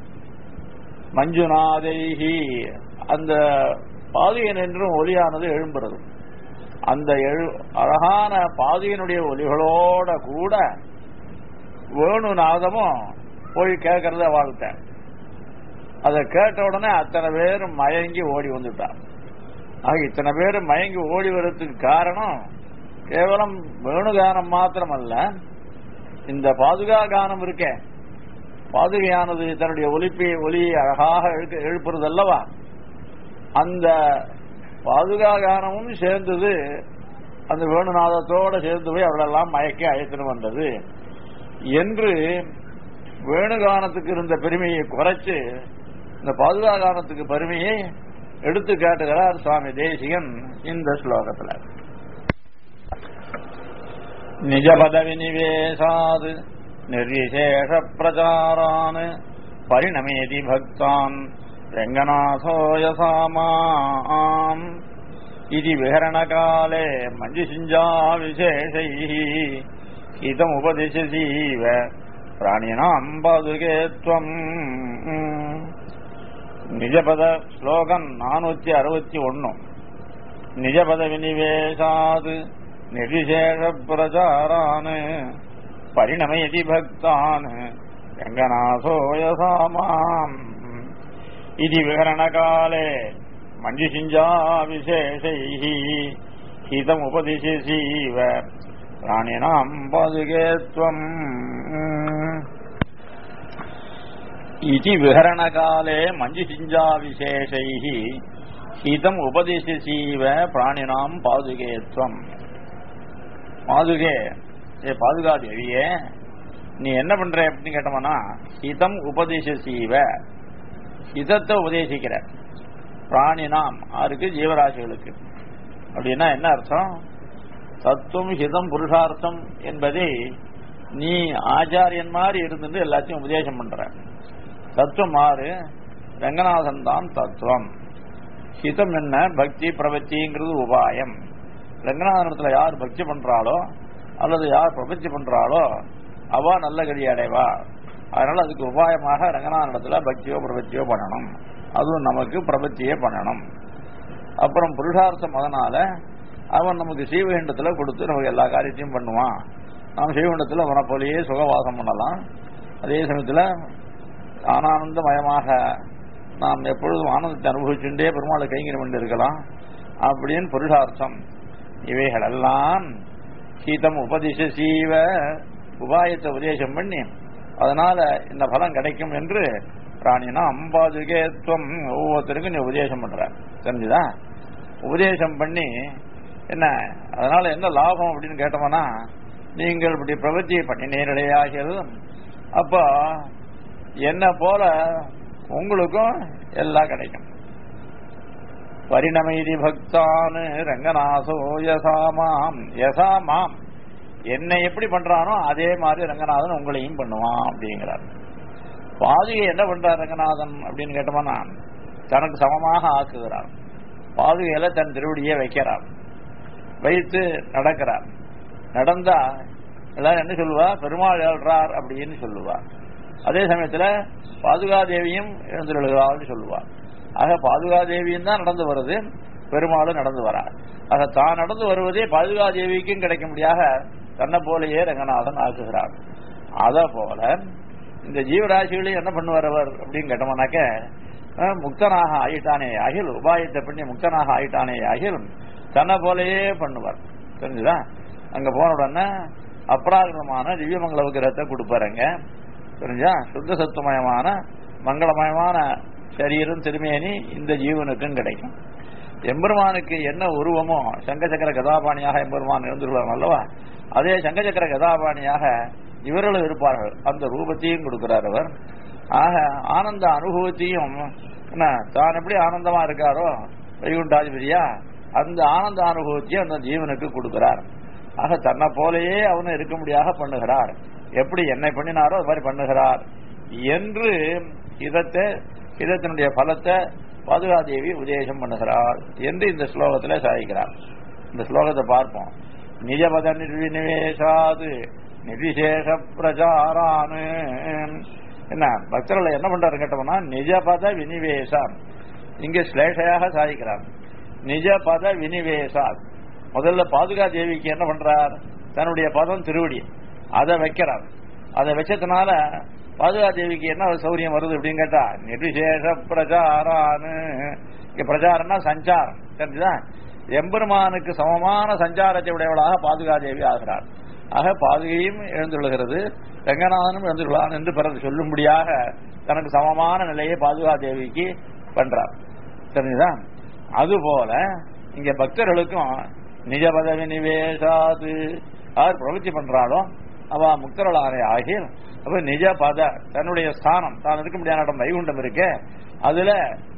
மஞ்சுநாதைஹி அந்த பாதியன் என்றும் ஒலியானது எழும்புறது அந்த எழு அழகான பாதியனுடைய ஒலிகளோட கூட வேணுநாதமும் போய் கேட்கறத வாழ்க்கை அதை கேட்ட உடனே அத்தனை பேரும் மயங்கி ஓடி வந்துட்டான் ஆக இத்தனை பேர் மயங்கி ஓடி வர்றதுக்கு காரணம் கேவலம் வேணுகானம் மாத்திரமல்ல இந்த பாதுகா கானம் இருக்கே பாதுகையானது தன்னுடைய ஒலிப்பை ஒலி அழகாக எழுக்க- எழுப்புறது அல்லவா அந்த பாதுகா கானமும் சேர்ந்தது அந்த வேணுநாதத்தோட சேர்ந்து போய் அவளெல்லாம் மயக்கி அழைத்துன்னு வந்தது என்று வேணுகானத்துக்கு இருந்த பெருமையை குறைச்சு இந்த பாதுகா கானத்துக்கு பெருமையை எடுத்து காட்டுகிறார் சுவாமி தேசிகன் இந்த ஸ்லோகத்துல நிஜபத விநிவேசாது நிர்விசேஷ பிரச்சாரான் பரிணமேதி பக்தான் ரங்கநாசோயசாமாம் இது விஹரணகாலே மஞ்சுசிஞ்சா விசேஷை இதமுபதிசீவ பிராணினாம் பாதுகே துவம் நிஜபத ஸ்லோகம் நானூத்தி அறுபத்தி ஒன்னு நிஜபத விநிவேசாது நிர்விசேஷ பிரச்சாரான் பரிணமயதி பக்தான் ரங்கநாசோயசாமாம் இது விகரணகாலே மஞ்சுசிஞ்சா விசேஷை ஹிதமுபதிசீவ பிராணினாம் பாதுகே துவம் इति विहरणकाले मञ्जुसिञ्जा विशेषैः हितम् उपदिशसीव பிராணினாம் பாதுகே துவம் பாதுகே ஏ பாதுகா தேவியே நீ என்ன பண்ற அப்படின்னு கேட்டோம்னா ஹிதம் உபதேசீவ ஹிதத்தை உபதேசிக்கிற பிராணினாம் ஆருக்கு ஜீவராசிகளுக்கு அப்படின்னா என்ன அர்த்தம் தத்துவம் ஹிதம் புருஷார்த்தம் என்பதை நீ ஆச்சாரியன் மாதிரி இருந்துட்டு எல்லாத்தையும் உபதேசம் பண்ற தத்துவம் மாறு ரங்கநாதன் தான் தத்துவம் ஹிதம் என்ன பக்தி பிரபத்திங்கிறது உபாயம் ரங்கநாதனத்துல யார் பக்தி பண்றாளோ அல்லது யார் பிரபத்தி பண்றாளோ அவ நல்ல கதி அடைவா அதனால அதுக்கு உபாயமாக ரங்கநாதனத்துல பக்தியோ பிரபத்தியோ பண்ணணும் அதுவும் நமக்கு பிரபத்தியே பண்ணணும் அப்புறம் புருஷார்த்தம் அதனால அவன் நமக்கு சீவகண்டத்துல கொடுத்து நமக்கு எல்லா காரியத்தையும் பண்ணுவான் நாம் சீவகண்டத்துல அவனை போலயே சுகவாசம் பண்ணலாம் அதே சமயத்துல ஆனானந்தமயமாக நாம் எப்பொழுதும் ஆனந்தத்தை அனுபவிச்சுட்டே பெருமாளை கைங்கரம் கொண்டு இருக்கலாம் அப்படின்னு புருஷார்த்தம் இவைகளெல்லாம் சீதம் உபதிச சீவ உபாயத்தை உபதேசம் பண்ணி அதனால இந்த பலம் கிடைக்கும் என்று பிராணினா அம்பாதுகேத்துவம் ஒவ்வொருத்தருக்கும் நீ உபதேசம் பண்ற தெரிஞ்சுதா உபதேசம் பண்ணி என்ன அதனால என்ன லாபம் அப்படின்னு கேட்டோம்னா நீங்கள் இப்படி பிரவர்த்தியை பண்ணினீர்களேயாகில் அப்போ என்ன போல உங்களுக்கும் எல்லாம் கிடைக்கும் பரிணமைதி பக்தானு ரங்கநாசோ யசாமாம் யசாமாம் என்னை எப்படி பண்றானோ அதே மாதிரி ரங்கநாதன் உங்களையும் பண்ணுவான் அப்படிங்கிறார் பாதுகை என்ன பண்றார் ரங்கநாதன் அப்படின்னு கேட்டோம்னா தனக்கு சமமாக ஆக்குகிறார் பாதுகையில தன் திருவடியை வைக்கிறார் வைத்து நடக்கிறார் நடந்தா எல்லாரும் என்ன சொல்லுவா பெருமாள் ஏழ்றார் அப்படின்னு சொல்லுவா அதே சமயத்துல பாதுகாதேவியும் எழுந்துள்ளாள்னு சொல்லுவா ஆக பாதுகாதேவியும் தான் நடந்து வருது பெருமாளும் நடந்து வரார் ஆக தான் நடந்து வருவதே பாதுகாதேவிக்கும் கிடைக்கும்படியாக தன்னை போலேயே ரங்கநாதன் ஆக்குகிறார் அத போல இந்த ஜீவராசிகளையும் என்ன பண்ணுவார் அவர் அப்படின்னு கேட்டோம்னாக்க அஹ், முக்தனாக ஆயிட்டானே அகில் உபாயத்தை பண்ணி முக்தனாக ஆயிட்டானே அகில் தன்னை போலயே பண்ணுவார் தெரிஞ்சுதா அங்க போன உடனே அப்ராகிரமான திவ்யமங்கல விக்கிரகத்தை கொடுப்பாருங்க தெரிஞ்சா சுத்த சத்துவமயமான மங்களமயமான சரீரம் திருமேனி இந்த ஜீவனுக்கும் கிடைக்கும் எம்பெருமானுக்கு என்ன உருவமோ சங்கச்சக்கர கதாபாணியாக எம்பெருமான் இருந்துள்ளார் அல்லவா அதே சங்கச்சக்கர கதாபாணியாக இவர்களும் இருப்பார்கள் அந்த ரூபத்தையும் கொடுக்கிறார் அவர் ஆக ஆனந்த அனுபவத்தையும் என்ன தான் எப்படி ஆனந்தமா இருக்காரோ வைகுண்டாதிபதியா அந்த ஆனந்த அனுபவத்தையும் அந்த ஜீவனுக்கு கொடுக்கிறார் ஆக தன்னை போலேயே அவனு இருக்கும்படியாக பண்ணுகிறார் எப்படி என்னை பண்ணினாரோ அது மாதிரி பண்ணுகிறார் என்று இதத்தை இதத்தினுடைய பலத்தை பாதுகாதேவி உபதேசம் பண்ணுகிறார் என்று இந்த ஸ்லோகத்துல சாதிக்கிறார் இந்த ஸ்லோகத்தை பார்ப்போம் நிஜபத நிர்விநிவேசாது நிர்விசேஷ பிரச்சாரானு என்ன பக்தர்களை என்ன பண்றாரு கேட்டோம்னா நிஜபத வினிவேசம் இங்க ஸ்லேஷையாக சாதிக்கிறார் நிஜபத வினிவேசாத் முதல்ல பாதுகா தேவிக்கு என்ன பண்றார் தன்னுடைய பதம் திருவடி அதை வைக்கிறார் அதை வச்சதுனால பாதுகா தேவிக்கு என்ன சௌரியம் வருது அப்படின்னு கேட்டா நிர்விசேஷ பிரச்சாரான்னு இங்க பிரச்சாரம்னா சஞ்சாரம் தெரிஞ்சுதா எம்பெருமானுக்கு சமமான சஞ்சாரத்தை உடையவளாக பாதுகா தேவி ஆகிறார் ஆக பாதுகையும் எழுந்துள்ளுகிறது ரங்கநாதனும் எழுந்துள்ளான் என்று பிறகு சொல்லும்படியாக தனக்கு சமமான நிலையை பாதுகா தேவிக்கு பண்றார் தெரிஞ்சுதா அதுபோல இங்க பக்தர்களுக்கும் நிஜ பதவி நிவேசாது யார் பிரவൃத்தி பண்றாளோ அவ முக்தர்களான ஆகி அப்ப நிஜ பத தன்னுடைய ஸ்தானம் தான் இருக்க முடியாத இடம் வைகுண்டம் இருக்கே அதுல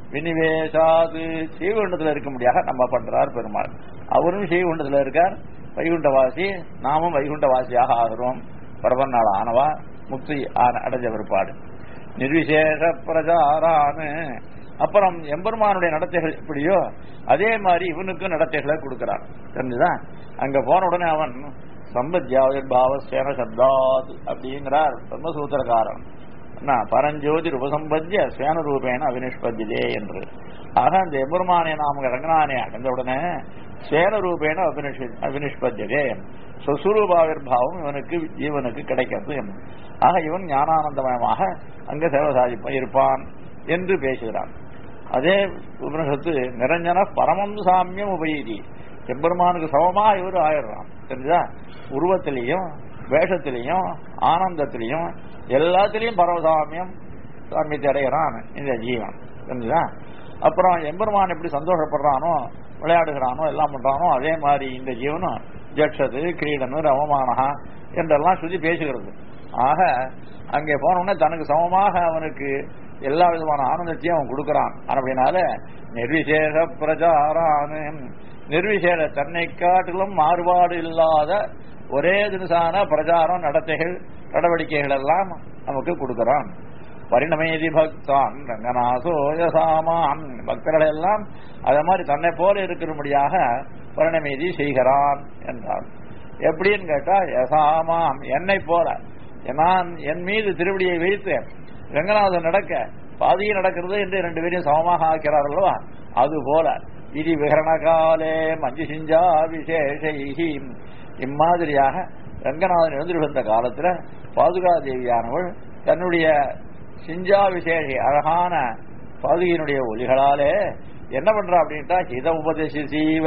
வினிவேசாது ஸ்ரீகுண்டத்துல இருக்கும்படியாக நம்ம பண்றார் பெருமாள் அவரும் ஸ்ரீகுண்டத்துல இருக்கார் வைகுண்டவாசி நாமும் வைகுண்டவாசியாக ஆகிறோம் பரவநாள் ஆனவா முக்தி ஆன- அடைஞ்ச பிற்பாடு நிர்விசேஷ பிரச்சாரான்னு அப்புறம் எம்பெருமானுடைய நடத்தைகள் எப்படியோ அதே மாதிரி இவனுக்கும் நடத்தைகளை கொடுக்கிறான் தெரிஞ்சுதா அங்க போன உடனே அவன் சம்பத்யாவிர்பாவ சேன சப்தாத் அப்படிங்கிறார் பிரம்மசூத்திரக்காரன் என்ன, பரஞ்சோதி உபசம்பத்திய சேன ரூபேன அபினிஷ்பத்திலே என்று ஆக அந்த எம்பெருமானை நாம் ரங்கனானை அடைந்த உடனே சேன ரூபேன அபினிஷ் அபினிஷ்பத்தியதே சொசுரூபாவிர்பாவம் இவனுக்கு ஜீவனுக்கு கிடைக்கிறது ஆக இவன் ஞானானந்தமயமாக அங்க சேவசாதி இருப்பான் என்று பேசுகிறான் அதே உபனிஷத்து நிரஞ்சன பரமம் சாமியம் உபயீதி எம்பெருமானுக்கு சமமா இவர் ஆயிடுறான் தெரிஞ்சா உருவத்திலையும் வேஷத்திலையும் ஆனந்தத்திலையும் எல்லாத்திலையும் பரமசாமியம் சாமியத்தை அடைகிறான் இந்த ஜீவன் தெரிஞ்சுதா அப்புறம் எம்பெருமான் எப்படி சந்தோஷப்படுறானோ விளையாடுகிறானோ எல்லாம் பண்றானோ அதே மாதிரி இந்த ஜீவனும் ஜட்சது கிரீடனு ரவமானஹா என்றெல்லாம் சுத்தி பேசுகிறது ஆக அங்கே போனோடனே தனக்கு சமமாக அவனுக்கு எல்லா விதமான ஆனந்தத்தையும் அவன் கொடுக்கறான் அப்படினால நிர்விசேஷ பிரச்சாரான நிர்விசேஷ தன்னை காட்டிலும் மாறுபாடு இல்லாத ஒரே தினசான பிரச்சாரம் நடத்தைகள் நடவடிக்கைகள் எல்லாம் நமக்கு கொடுக்கறான் பரிணமேதி பக்தான் ரங்கநாசோ யசாமான் பக்தர்கள் எல்லாம் அத மாதிரி தன்னை போல இருக்கிறபடியாக பரிணமேதி செய்கிறான் என்றான் எப்படின்னு கேட்டா யசாமாம் என்னை போல நான் என் மீது திருவடியை வைத்து ரங்கநாதன் நடக்க பாதியை நடக்கிறது என்று ரெண்டு பேரையும் சமமாக ஆக்கிறார் அல்லவா அது போல விதி விகரண காலே மஞ்சு சிஞ்சா விசேஷி இம்மாதிரியாக ரங்கநாதன் எழுந்திருந்த காலத்துல பாதுகா தேவியானவள் தன்னுடைய சிஞ்சா விசேஷி அழகான பாதுகையினுடைய ஒலிகளாலே என்ன பண்றா அப்படின்ட்டா ஹித உபதேசி சீவ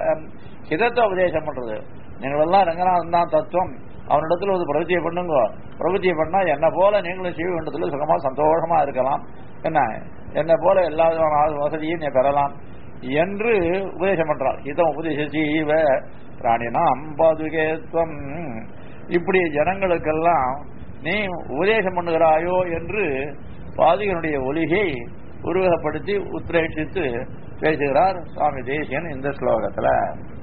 ஹிதத்தை உபதேசம் பண்றது நீங்கள் எல்லாம் ரங்கநாதன் தான் தத்துவம் அவனிடத்துல ஒரு பிரவத்தியை பண்ணுங்க பிரவத்தியை பண்ணா என்ன போல நீங்களும் சீவகண்டத்துல சுகமா சந்தோஷமா இருக்கலாம் என்ன என்ன போல எல்லா விதமான வசதியும் நீ பெறலாம் என்று உபதேசம் பண்றாள் இதம் உபதேச சீவ பிராணினாம் பாதுகேத்வம் இப்படி ஜனங்களுக்கெல்லாம் நீ உபதேசம் பண்ணுகிறாயோ என்று பாதிகனுடைய ஒலிகை உருவகப்படுத்தி உத்ரேஷித்து பேசுகிறார் சுவாமி தேசியன் இந்த ஸ்லோகத்துல